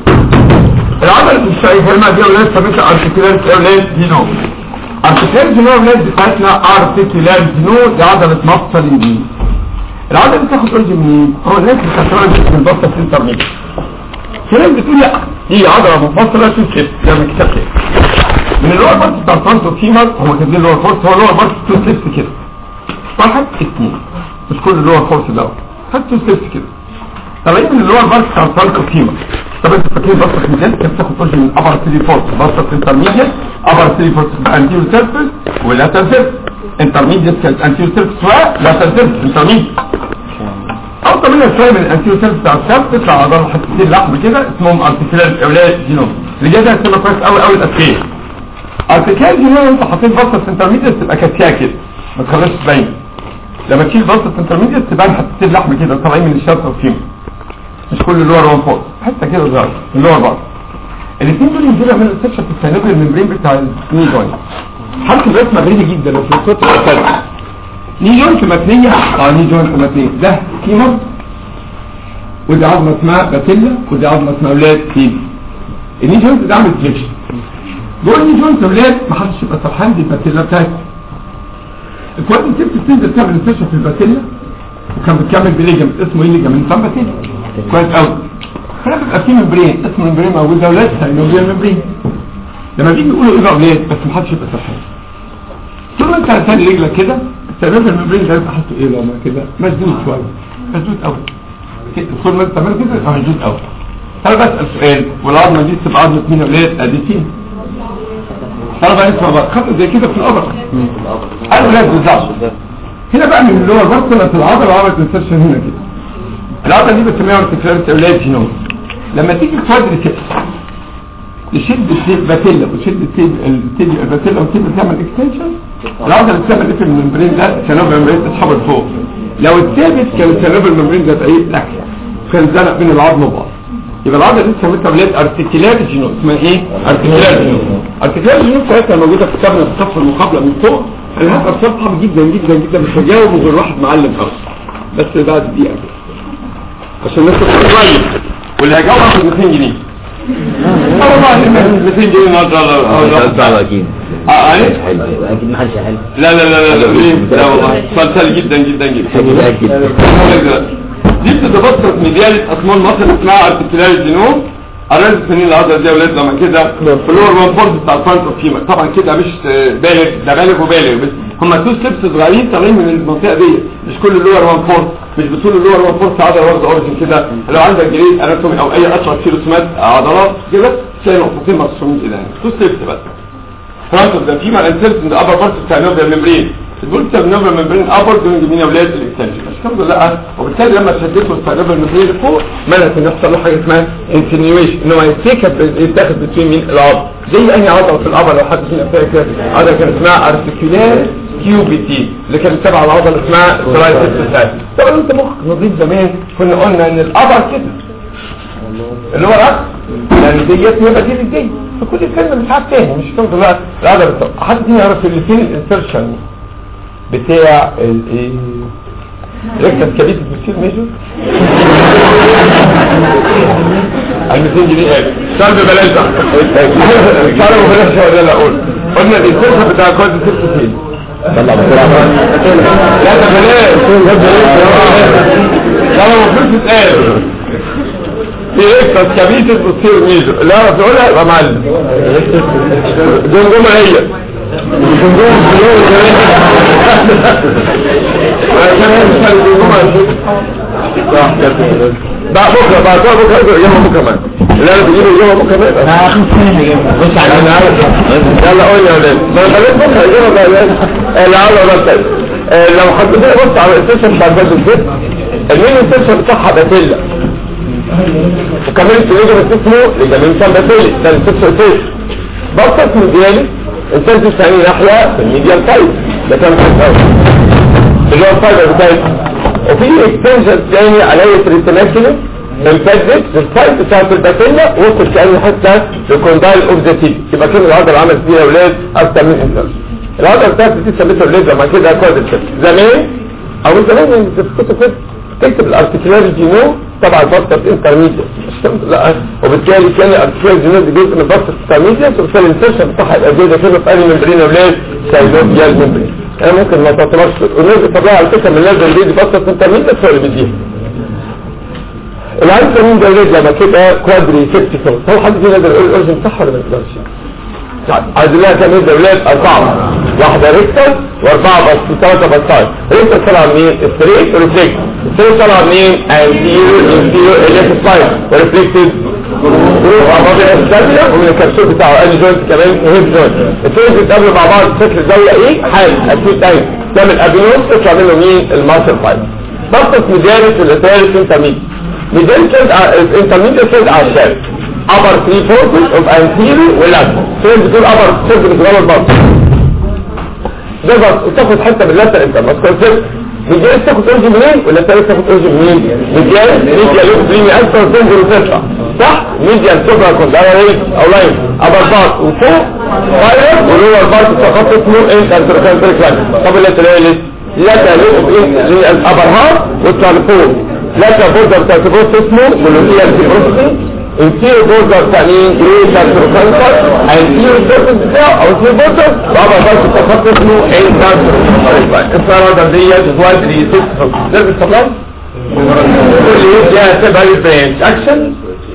العضلة الشايفة هنا دي اولاد سميتها ارتكلار اولاد جينو ارتكلار جينو اولاد بتاعتنا ارتكلار جينو دي عضلة مفصل اليمين العضلة دي تاخد اورج منين؟ هو الناس بتكسرها من البطة سنتر ميد في ناس بتقول لا دي عضلة منفصلة تو سليب زي ما كتاب كده من اللور بارت بتاع الفرونت فيمر هو كاتبين اللور فورس هو اللور بارت تو سليبس كده واحد اثنين مش كل اللور فورس ده خد تو سليبس كده طالعين من اللور بارت بتاع الفرونت فيمر طب انتوا فاكرين بطة ميديال كانت بتاخد اورج من ابر سيري فورس بطة انترميديت ابر سيري فورس انتيرو سيرفيس ولاتر سيرفيس انترميديت كانت انتيرو سيرفيس ولاتر سيرفيس انترميديت اوطى منها شويه من الانتيرو سيرفيس بتاع الكاب تطلع عضله حتتين لحم كده اسمهم ارتكلار اولاد جينوم رجالها تبقى كويس قوي قوي الاسكيه ارتكلار جينوم انت حاطين بصه انترميديت تبقى كاسيه كده ما تخليش تبين لما تشيل بصه انترميديت تبان حتتين لحم كده طالعين من الشرط والفيم مش كل اللور وان فوق حته كده صغيره اللور بعض الاثنين دول ينزلوا من السكشن في السينوبل الممبرين بتاع الني جوينت حركه الرسمه غريبه جدا لو في الصوت الثالث ني جوينت متنيه اه ني جوينت متنيه ده فيمر ودي عظمه اسمها باتيلا ودي عظمه اسمها ولاد فيم الني جوينت ده عامل فليكشن جوه الني جوينت ولاد ما حدش يبقى سرحان دي الباتيلا بتاعتي الكوادريسبس بتنزل تعمل انسيشن في الباتيلا وكان بتكمل بليجمنت اسمه ايه ليجمنت سام باتيلا كويس قوي هنا بيبقى في ممبرين اسمه ممبرين موجود ده ولاد ساينوفيال ممبرين لما بيجي يقولوا ايه بقى ولاد بس ما حدش يبقى سرحان طول ما انت هتاني رجلك كده السبب الممبرين ده يبقى حاسه ايه لما كده مسدود شويه مسدود قوي كده طول ما انت تعمل كده يبقى مسدود قوي انا بسال سؤال والعظمه دي تبقى عظمه مين يا ولاد اديتين انا بقى اسمع بقى خط زي كده في القبر انا ولاد بالظبط هنا بقى من اللي هو البطنه العضله عملت انسرشن هنا كده العضله دي بنسميها ارتكلار اولاد جينوم لما تيجي كوادريسبس تشد التيب باتيلا وتشد التيب التيب الباتيلا والتيب تعمل اكستنشن العضله بتعمل ايه في الممبرين ده السينوب الممبرين تسحب لفوق لو اتثبت كان السينوب الممبرين ده بعيد لك كان زنق بين العظم وبعض يبقى العضله دي سميتها ولاد ارتكلار جينوم اسمها ايه ارتكلار جينوم ارتكلار جينوم ساعتها موجوده في كتابنا في الصفحه المقابله من فوق انا هبقى صفحه جدا جدا جدا مش هجاوب غير واحد معلم خالص بس بعد دقيقه كده عشان الناس تبقى كويس واللي هيجاوب هاخد 200 جنيه اه والله 200 جنيه النهارده صعب اكيد اه عليك حلو اكيد ما حدش حلو لا لا لا لا لا ليه؟ لا والله سؤال سهل جدا جدا جدا اكيد دي بتتبسط ميديالة أسمال مصر اسمها ارتكلار الجنوب الرئيس السنين العضلة دي ولاد لما كده في اللور وان فورس بتاع الفرنت اوف فيمر طبعا كده مش بالغ ده بالغ وبالغ بس هما تو سليبس صغيرين طالعين من المنطقة دي مش كل اللور وان فورس مش بطول اللور وان فورس عضلة واخدة اوريجن كده لو عندك جريد اناتومي او اي اشهر كيلوسمات عضلات كده تلاقي نقطتين مقسومين كده يعني تو سليبس بس فرونت اوف ذا فيمر انسيرت ان ذا ابر بارت بتاع النوبل ميمبرين تقول انت النوبل ميمبرين ابر دون مين يا اولاد الاكستنشن مش الحمد لله وبالتالي لما شديته النوبل ميمبرين لفوق منعت ان يحصل له حاجه اسمها انسينيويشن ان هو يتاخد يتاخد بين مين العظم زي اي عضله في الابر لو حد فينا فاكر عضله كان اسمها ارتكولار كيوبيتي اللي كانت تبع العضله اسمها ترايسبس سايت طبعا انت مخك نظيف زمان كنا قلنا ان الابر كده اللي هو الرأس يعني ديت يبقى دي دي فكل كلمة مش عارف تاني مش فاهم دلوقتي العضلة بتاع حد فينا يعرف اللي فين الانسرشن بتاع الايه ركز كبيت بتصير ميجر ال 200 جنيه ايه سؤال ببلاش ده سؤال ببلاش ولا لا اقول قلنا الانسرشن بتاع كويس ست سنين طلع بسرعة لا ده بلاش لا ما المفروض تتقال في اكتر كبيتة بتصير ميزو لا تقولها يبقى معلم جمجمة هي بعد بكره بعد بكره يوم بكره كمان لا لا تجيبوا يوم بكره كمان انا اخد سنة بص على انا عارف يلا قول يا ولاد ما انا خليت بكره يجيبوا بقى لا عاوز ولا طيب لو حطيتها بص على السيشن بتاع الجد الزيت المين السيشن بتاعها باتيلا وكمان تيجي اسمه لجميل كان باتيلا ده السيشن تيش بصت من ديالي انسان تستعني ناحية في الميديال تايب ده كان في الأول اللي هو الفايبر بتاعي وفي اكستنشن تاني عليه تريتناكيني امتدت في السايت بتاعت الباتيلا وصل كأنه حتى لكوندايل اوف ذا تيب يبقى كده العضله عملت فيها اولاد اكتر من انسان العضله بتاعت دي ثبتها اولاد لما كده كواد زمان او زمان يعني في كتب كده تكتب الارتكلاري جينو تبع البسطة انترميديا لا وبالتالي كان الارتكلاري جينو دي جزء من البسطة انترميديا وبالتالي الانسرشن بتاعها يبقى جزء كده في انهي ممبرين اولاد سايلوبيال ممبرين انا ممكن ما تعتبرش ونرجع طبعا على فكره من لازم دي بسطة انترميديا هو اللي بيديها العيد مين ده ولاد لما كده كوادري سيبتيكال هو حد فينا يقدر يقول الاورجن صح ولا ما يقدرش عايز لها كام يد اولاد اربعه واحده ريكتال واربعه بس ثلاثه بسطات ريكتال طلع منين ستريت وريفلكت ستريت طلع منين انتيريور انتيريور اليف سلايد وريفلكتد جروب اعضاء الثانيه ومن الكبسول بتاعه اني جوينت كمان هيب جوينت الثلاثه بيتقابلوا مع بعض بشكل زاويه ايه حال اكيد تايم تعمل ابينوس تطلع منه مين الماسل فايب بسط مدارس والثالث انترميديت مدارس انترميديت سيد على الشارع upper three fourths of anterior ولاteral فين بتقول upper third بتغلط برضه ده بس وتاخد حته باللاتر انت ما تكونسيبت مديال تاخد اورجن منين ولا تالت تاخد اورجن منين مديال ميديال يوم بريمي اكتر تنزل وتطلع صح ميديال سوبرا كنت على ريت او لاين ابر بارت وفوق فايرس ولور بارت فقط اسمه انت انتركانتر كلاس طب اللاتراليس لا تلوق بايه الابر هارت وتطلع لفوق لا تبودر تاتبوس اسمه مولوكيال سيبروسي انتيرو بوردر تانيين جريتا تروكانتر انتيرو سيرفس بتاعه او انتيرو بوردر بابا بس تخط اسمه اين كانتر الفرادة دي جواد دي ست نرجع الطبلان كل يجي تبع البرانش اكشن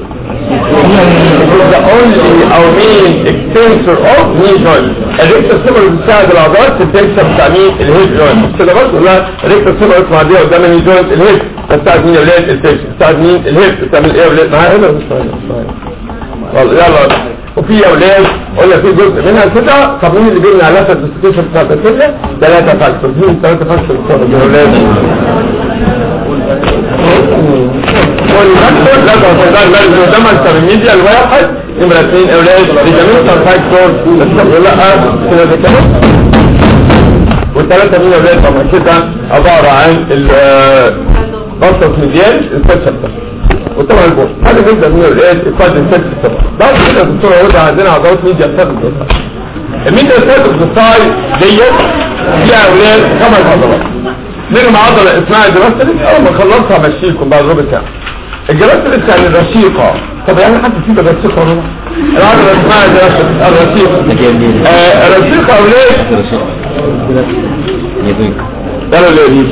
the only او مين extensor of knee joint الريكتر سيبر بتساعد العضلات في التنشن بتاع مين الهيد جوينت كده برضه لا الريكتر سيبر يطلع دي قدام الني جوينت الهيد بتساعد مين يا ولاد التنشن بتساعد مين الهيد بتعمل ايه يا ولاد معايا هنا مش معايا والله يلا وفي يا ولاد قلنا في جزء منها كده طب مين اللي بيبني على نفس الديستيشن بتاع البكتيريا ثلاثه فاكتورز مين ثلاثه فاكتورز يا ولاد والفاكتور لا تعتبر بل قدام الترميديا الواحد نمرة اثنين اولاد ريجامنتال فاكتور لا كده ده كده والثلاثة مين اولاد طبعا كده عبارة عن البسط ميديال السبسة وطبعا البوش هذا نبدأ من الاولاد القاد السبسة بعد كده الدكتورة يقول عندنا عضلات ميديا سبسة الميديا سبسة ديت فيها اولاد خمس عضلات منهم عضلة اسمها الجراستريس اول ما خلصها امشيكم بعد ربع ساعة الجراستريس يعني الرشيقة طب يعني حد فينا رشيقة ولا العضلة اسمها الجراستريس الرشيقة آه الرشيقة اولاد قالوا ليه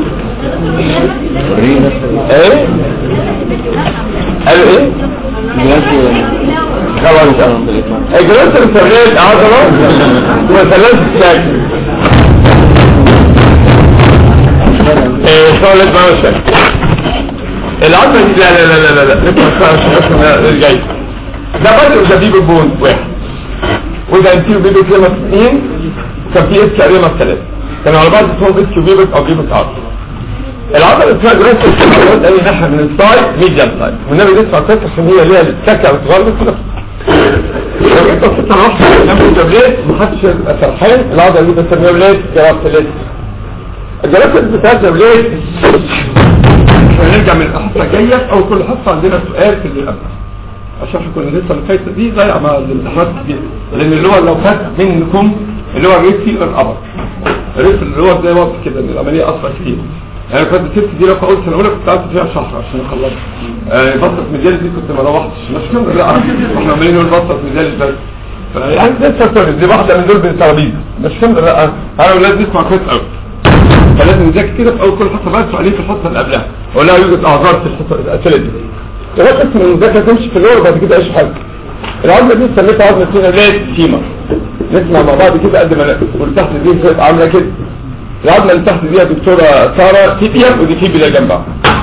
ايه قالوا ايه خلاص الجراستريس اولاد عضلة وثلاث شكل صالح ما وشك العظمة دي لا لا لا لا لا لسه جاي ده بدر وده بيبي بون واحد وده انتيو بيبي كلمة اثنين كان في اس كلمة ثلاثة كانوا على بعض اسمهم اس كيو بيبك او بيبك ارض العضلة اسمها جراس الكلمات اي ناحية من السايد ميديان سايد والنبي لسه عطيت عشان هي ليها السكة بتغلط كده لو انت كنت رحت جنب الجبلات محدش يبقى سرحان العضلة دي بسميها ولاد جراس ثلاثة الجلسة بتاعت ولاد هنرجع من الحصة الجاية او كل حصة عندنا سؤال في اللي قبل عشان احنا كنا لسه الفايتة دي ضايعة مع الامتحانات كتير لان اللي هو لو فات منكم اللي هو الريت فيه القبر الريت اللي هو زي وقت كده ان العملية اصلا كتير يعني كنت الست دي لو قلت سنة اولى كنت قعدت فيها شهر عشان اخلصها آه بطة مجالس دي كنت ما روحتش مش كده لا احنا عمالين نقول بطة مجالس بس يعني ده السيرتوريوس دي واحده من دول بالترابيزه مش فاهم لا انا ولاد نسمع كويس قوي فلازم نذاكر كده في اول كل حصه بقى سؤالين في الحصه اللي قبلها ولا يوجد اعذار في الحصه الاسئله دي هو قسم المذاكره تمشي في الاول وبعد كده ايش حاجه العظمه دي سميتها عظمه فينا ليه فيما نسمع مع بعض كده قد ما نقدر واللي تحت دي بتبقى عامله كده العظمه اللي تحت دي يا دكتوره ساره تيبيا ودي فيبيلا جنبها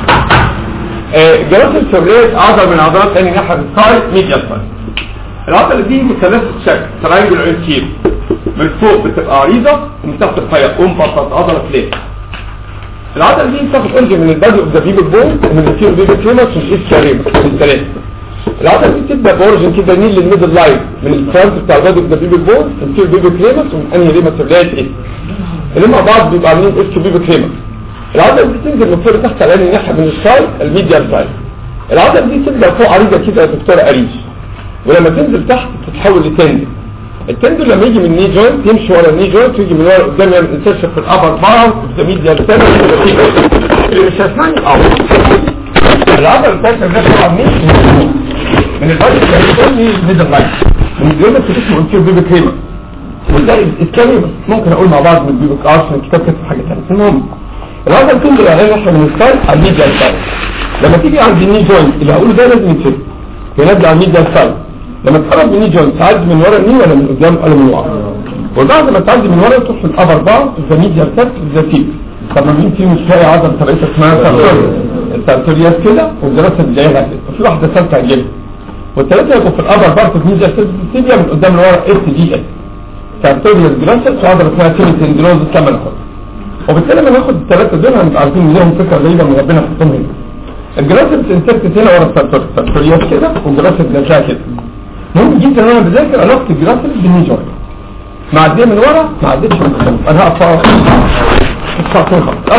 آه، جراس الفبريت عضله من عضلات ثاني ناحيه السايد ميديا سايد العضله دي مثلثه الشكل تراينجل عينتين من فوق بتبقى عريضه ومن تحت رفيعه ومبسط عضله فليت العضله دي بتاخد اورجن من البادي اوف ذا بيبي بون ومن الفير بيبي كريمس ومن الايس كريمس من الثلاثه العضله دي بتبدا باورجن كده نيل للميدل لاين من الفرونت بتاع البادي اوف ذا بيبي بون الفير بيبي كريمس ومن انهي ريما تبلايت ايه اللي مع بعض بيبقى عاملين اس بيبي كريمس العضله دي تنزل من فوق تحت على انهي ناحيه من السايد الميديال سايد العضله دي تبدا فوق عريضه كده يا دكتور قريش ولما تنزل تحت تتحول لتندل التندل لما يجي من الني جوينت يمشي ورا الني جوينت ويجي من ورا قدام يعمل انسيرشن في الابر بارت في ذا ميديال سيرفيس اللي مش هسمعني اه العضله الثالثه ده طبعا مش من البادي الثاني ميدل لاين من الجوينت اسمه انتير بيبي كريمر وده الكلمه ممكن اقول مع بعض من البيبي كارس من الكتاب كتب حاجه ثانيه المهم العضله تنزل على ناحيه من السايد على الميديال سايد لما تيجي عند الني جوينت اللي هقوله ده لازم يتفهم ينزل على الميديال سايد لما تقرب من الني جوينت تعدي من ورا الني ولا من قدام ولا من ورا وبعد ما تعدي من ورا تروح في الابر بار في الميديال سايد في الزيتيب طب مين فيهم مش لاقي عضله تبعتها اسمها سارتوريوس السارتوريوس كده والدراسه اللي جايه كده وفي واحده ثالثه هتجيبها والثلاثه يبقوا في الابر بار في الميديال سايد في التيبيا من قدام لورا اس دي اس سارتوريوس جراسس وعضله اسمها تيميتندروز لما ناخدها وبالتالي لما ناخد الثلاثه دول هنبقى عارفين ان لهم فكره غريبه من ربنا حطهم هنا الجراسس بتنسكت هنا ورا السارتوريوس سارتوريوس كده والجراسس نفسها كده مهم جدا ان انا بذاكر علاقه الجراسس بالني جوينت معديه من ورا ما عدتش من قدام انا هقطع ساعتين خالص انا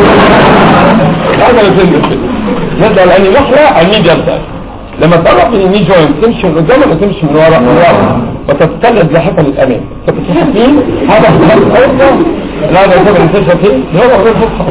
بقى هذا اللي كده نبدا لاني محلى على الميديا سايد لما تقرب من الني جوينت تمشي من قدام ولا تمشي من ورا من ورا وتتقلب لاحقا للامام فتتحس مين هذا خلاص اوصى لا ده كده انتشر فين هو غير فتحه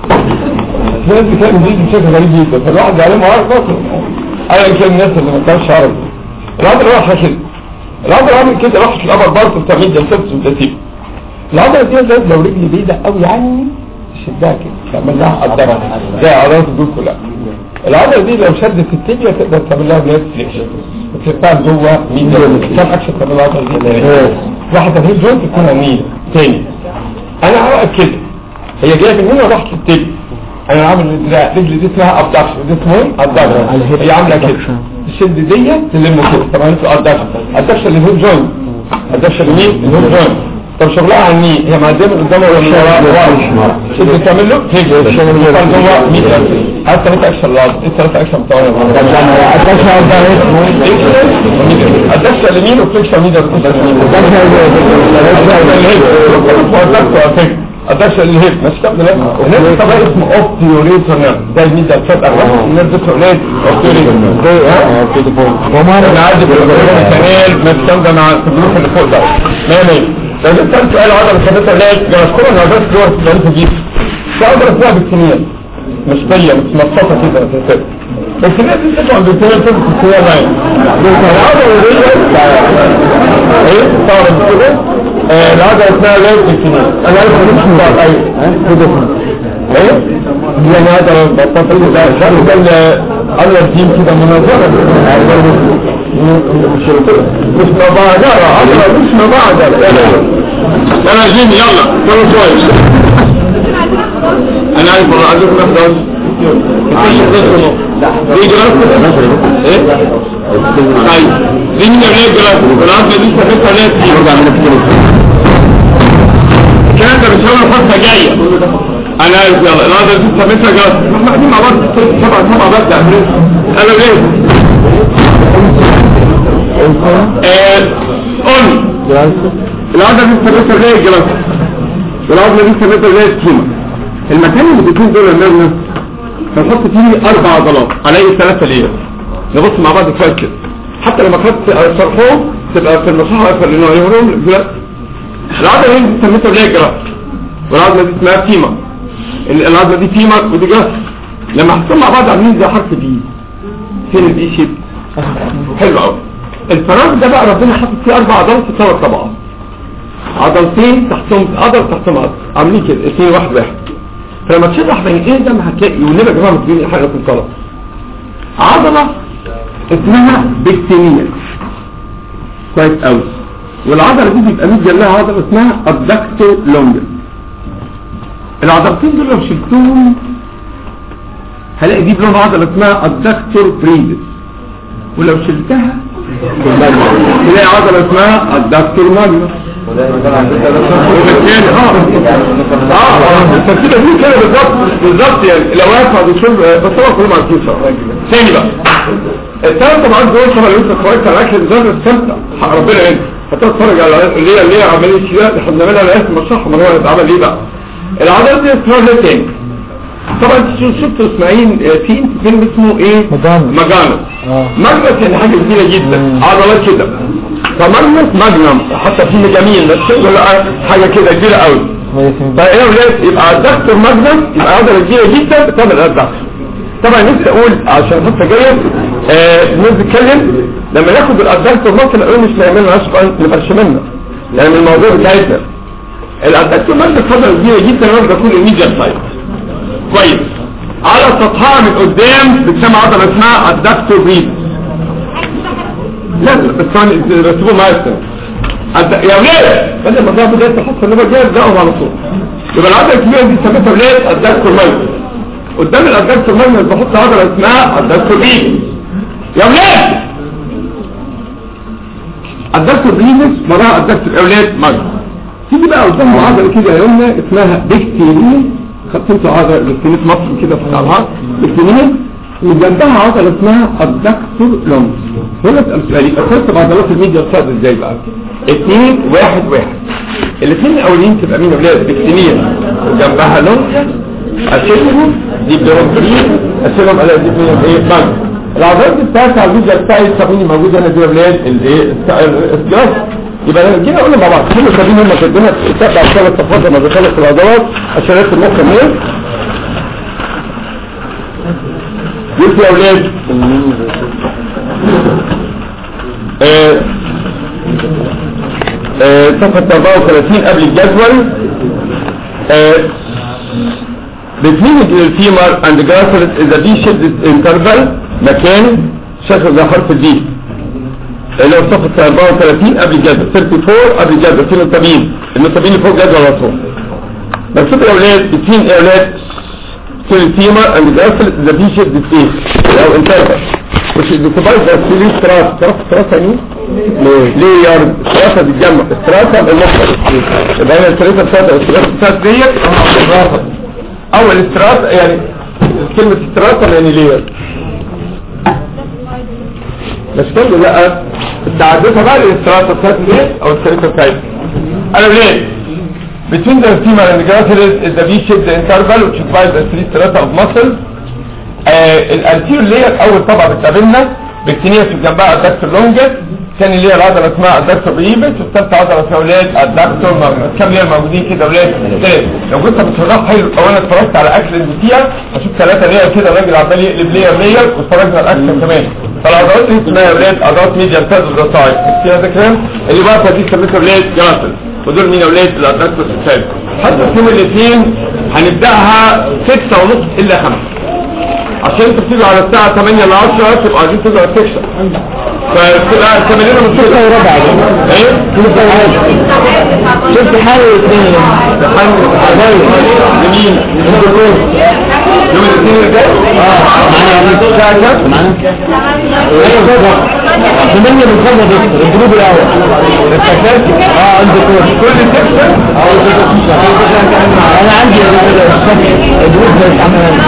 في ناس بتعمل دي بشكل غريب جدا فالواحد عليه معارف اصلا انا كان الناس اللي ما كانش عربي العضله رايحه كده العضله عامل كده راحت الابر بارت بتاع ميديا سيبس وتسيب العضله دي زي لو رجلي بعيده قوي عني تشدها كده تعمل لها قدرها زي عضلات الجول كلها العضله دي لو شدت التibia تقدر تعمل لها بلاد فليكشن وترفع جوه ميديا كم اكشن تعمل العضله دي واحده في الجوينت تكون مين تاني انا هوقف كده هي جايه من هنا وراحت للتibia انا عامل الدراع رجلي دي اسمها ابدكشن دي اسمه ايه ابدكشن هي عامله كده الشد دي تلمه كده طبعا انتوا ابدكشن ابدكشن اللي هو جوينت ابدكشن مين اللي هو جوينت طب شغلها على الني هي معديه من قدام ولا من ورا شد تعمل له هيك الشغل جوه 100 هات ثلاث اكشن لازم ايه ثلاث اكشن بتوعنا ادكشن اليمين وفليكشن ميدر ادكشن الهيب مش كده لا الناس طبعا اسمه اوبتيوريتور ده الميدر فتح الناس بتقول اوبتيوريتور انا عادي بالكانال مستخدم مع الجروب اللي فوق ده ما ما لو جبت انت سؤال عضله خمسه لايك مذكوره انها بس جوه الثلاثه دي في عضله اسمها بالسنين مش طيه متنططه كده كده السنين دي تطلع بالسنين تبقى في السنين لاين العضله دي ايه صارت كده العضله اسمها لايك بالسنين انا عارف ان مش مضاد ايوه ايه يعني هذا بطاطا ده ده ده على الدين كده مناظرة مش مبادرة عضلة مش مبادرة انا جيم يلا كله كويس انا عارف والله عندكم احداث دي جراسة ايه طيب دي من غير جراسة جراسة دي سفيتها ليه كتير الكلام ده مش هو الخطة جاية انا عارف يلا النهارده دي سميتها جراسة احنا قاعدين مع بعض سبعة سبعة بس انا ليه قول العضلة دي سميتها زي الجراسة والعضلة دي سميتها زي السكيمة المكان اللي بيكون دول المبنى هنحط فيه اربع عضلات على اي ثلاثة ليه نبص مع بعض كويس كده حتى لما كانت شرحوه تبقى في المصحة اكثر لانه يورهم العضلة دي سميتها زي الجراسة والعضلة دي اسمها تيمة العضلة دي تيمة ودي جراسة لما حطهم مع بعض عاملين زي حرف بي فين البي شيب حلو قوي الفراغ ده بقى ربنا حاطط فيه اربع عضلات في ثلاث طبقات عضلتين تحتهم عضل تحتهم عضل عاملين كده اثنين واحد واحد فلما تشرح بين ايه ده ما هتلاقي والنبي يا جماعه مكتوبين حاجه في الطلب عضله اسمها بكتينيا كويس قوي والعضله دي بيبقى مدي لها عضله اسمها الدكتو لونجر العضلتين دول لو شلتهم هلاقي دي بلون عضله اسمها الدكتور بريدس ولو شلتها تلاقي عضله اسمها الدكتور ماجنس وبالتالي اه اه الترتيبه دي كده بالظبط بالظبط يعني لو واقف بعد الشرب بس هو كله معرفين تاني بقى الثلاث طبعا دول طبعا لو انت اتفرجت على اكل الزهر استمتع حق ربنا انت هتتفرج على اللي هي اللي هي عمليه كده احنا بنعملها على اسم الشرح ما هو هيتعمل ايه بقى العضلات دي اسمها ليه تاني طبعا انت شفت اسماعيل في فيلم اسمه ايه مجانس. مجانس اه. مجنس يعني حاجه كبيره جدا عضلات كده فمجنس مجنم حتى فيلم جميل بس شغل بقى حاجه كده كبيره قوي فايه يا ولاد يبقى الدكتور مجنم يبقى عضله كبيره جدا بتعمل الدكتور طبعا نفسي اقول عشان حتى جايه آه الناس بتتكلم لما ناخد الادكتور ممكن اقول مش نعملها عشان نبقى منه يعني من الموضوع بتاعتنا الادكتور مجنس عضله كبيره جدا وانا بكون الميديا سايز كويس على سطحها من قدام بتسمى عضله اسمها الدكتور بريد لا لا بس ثاني رتبوا معايا السنة أنت يا ولاد بدل ما ضرب ده تحط النبا جاي ابداهم على طول يبقى العضله الكبيره دي سميتها ولاد الدكتور مايكل قدام الادكتور مايكل بحط عضله اسمها الدكتور بريد يا ولاد الدكتور بريدس وراها الدكتور اولاد مايكل تيجي بقى قدام عضله كده يا يمنى اسمها بكتيريا خدت انتوا عضله بكتيريا مصر كده في العضلات بكتيريا وجنبها عضله اسمها الدكتور لونج هنا اسال سؤالي اخدت بعضلات الميديا صاد ازاي بقى اثنين واحد واحد الاثنين الاولين تبقى مين اولاد بكتيريا وجنبها لونج اشيلهم دي بلونجرين اشيلهم على دي فين ايه بانك العضلات بتاعت على الميديا بتاعت سابيني موجوده هنا دي يا اولاد الايه السجاس يبقى انا جينا قلنا مع بعض كل سابين هم كاتبينها تتبع ثلاث صفات لما بخلص العضلات عشان ياخد المخ منين قلت يا اولاد آه، آه، صفحة 34 قبل الجدول آه، between the femur and the gracillus is a V-shaped interval مكان شكل ده حرف الدي اللي هو صفحة 34 قبل الجدول 34 قبل الجدول في النصابين النصابين اللي فوق الجدول على طول مكتوب يا اولاد between يا اولاد between the femur and the gracillus is a V-shaped space او interval مش الديكوبايز بس ليه ستراس ستراس ستراس يعني ليه ليه يا رب ستراس بتتجمع ستراس المخرج يبقى هنا الثلاثه بتاعت الستراس بتاعت ديت ستراس اول ستراس يعني كلمه ستراس يعني ليه مش كده لا تعديتها بقى للستراس بتاعت ديت او الثلاثه بتاعت انا ليه between the femur and the gracillus is the V-shaped interval which divides the three strata of muscles آه الانتير لير اول طبقه بتقابلنا بكتينيا في جنبها الدكتور لونجس ثاني لير عضله اسمها الدكتور بريبس والثالثه عضله اسمها ولاد الدكتور ماجنس كام لير موجودين كده ولاد ثلاث لو كنت بتشرح حلو او انا اتفرجت على اكل البتيع اشوف ثلاثه لير كده الراجل عمال يقلب لير لير واتفرجنا على الاكل كمان فالعضلات دي اسمها ولاد عضلات ميديا سيلز والرصايد كده ده كلام اللي بقى دي سميتها ولاد جراسل ودول مين اولاد الادكتور سيلز حتى في يوم الاثنين هنبداها 6 ونص الا 5 عشان انتوا بتيجوا على الساعة 8 ل 10 تبقوا عايزين تيجوا على السكشن فتبقى التمارين من ستة وربع ايه؟ شفت حالي الاثنين جميل يوم الاثنين اللي جاي؟ اه معانا الساعة كام؟ معانا ايوه بالظبط ثمانية بالظبط يا دكتور الجروب الاول السكشن اه عندي كورس كل سكشن انا عندي يا دكتور الجروب ده اتعمل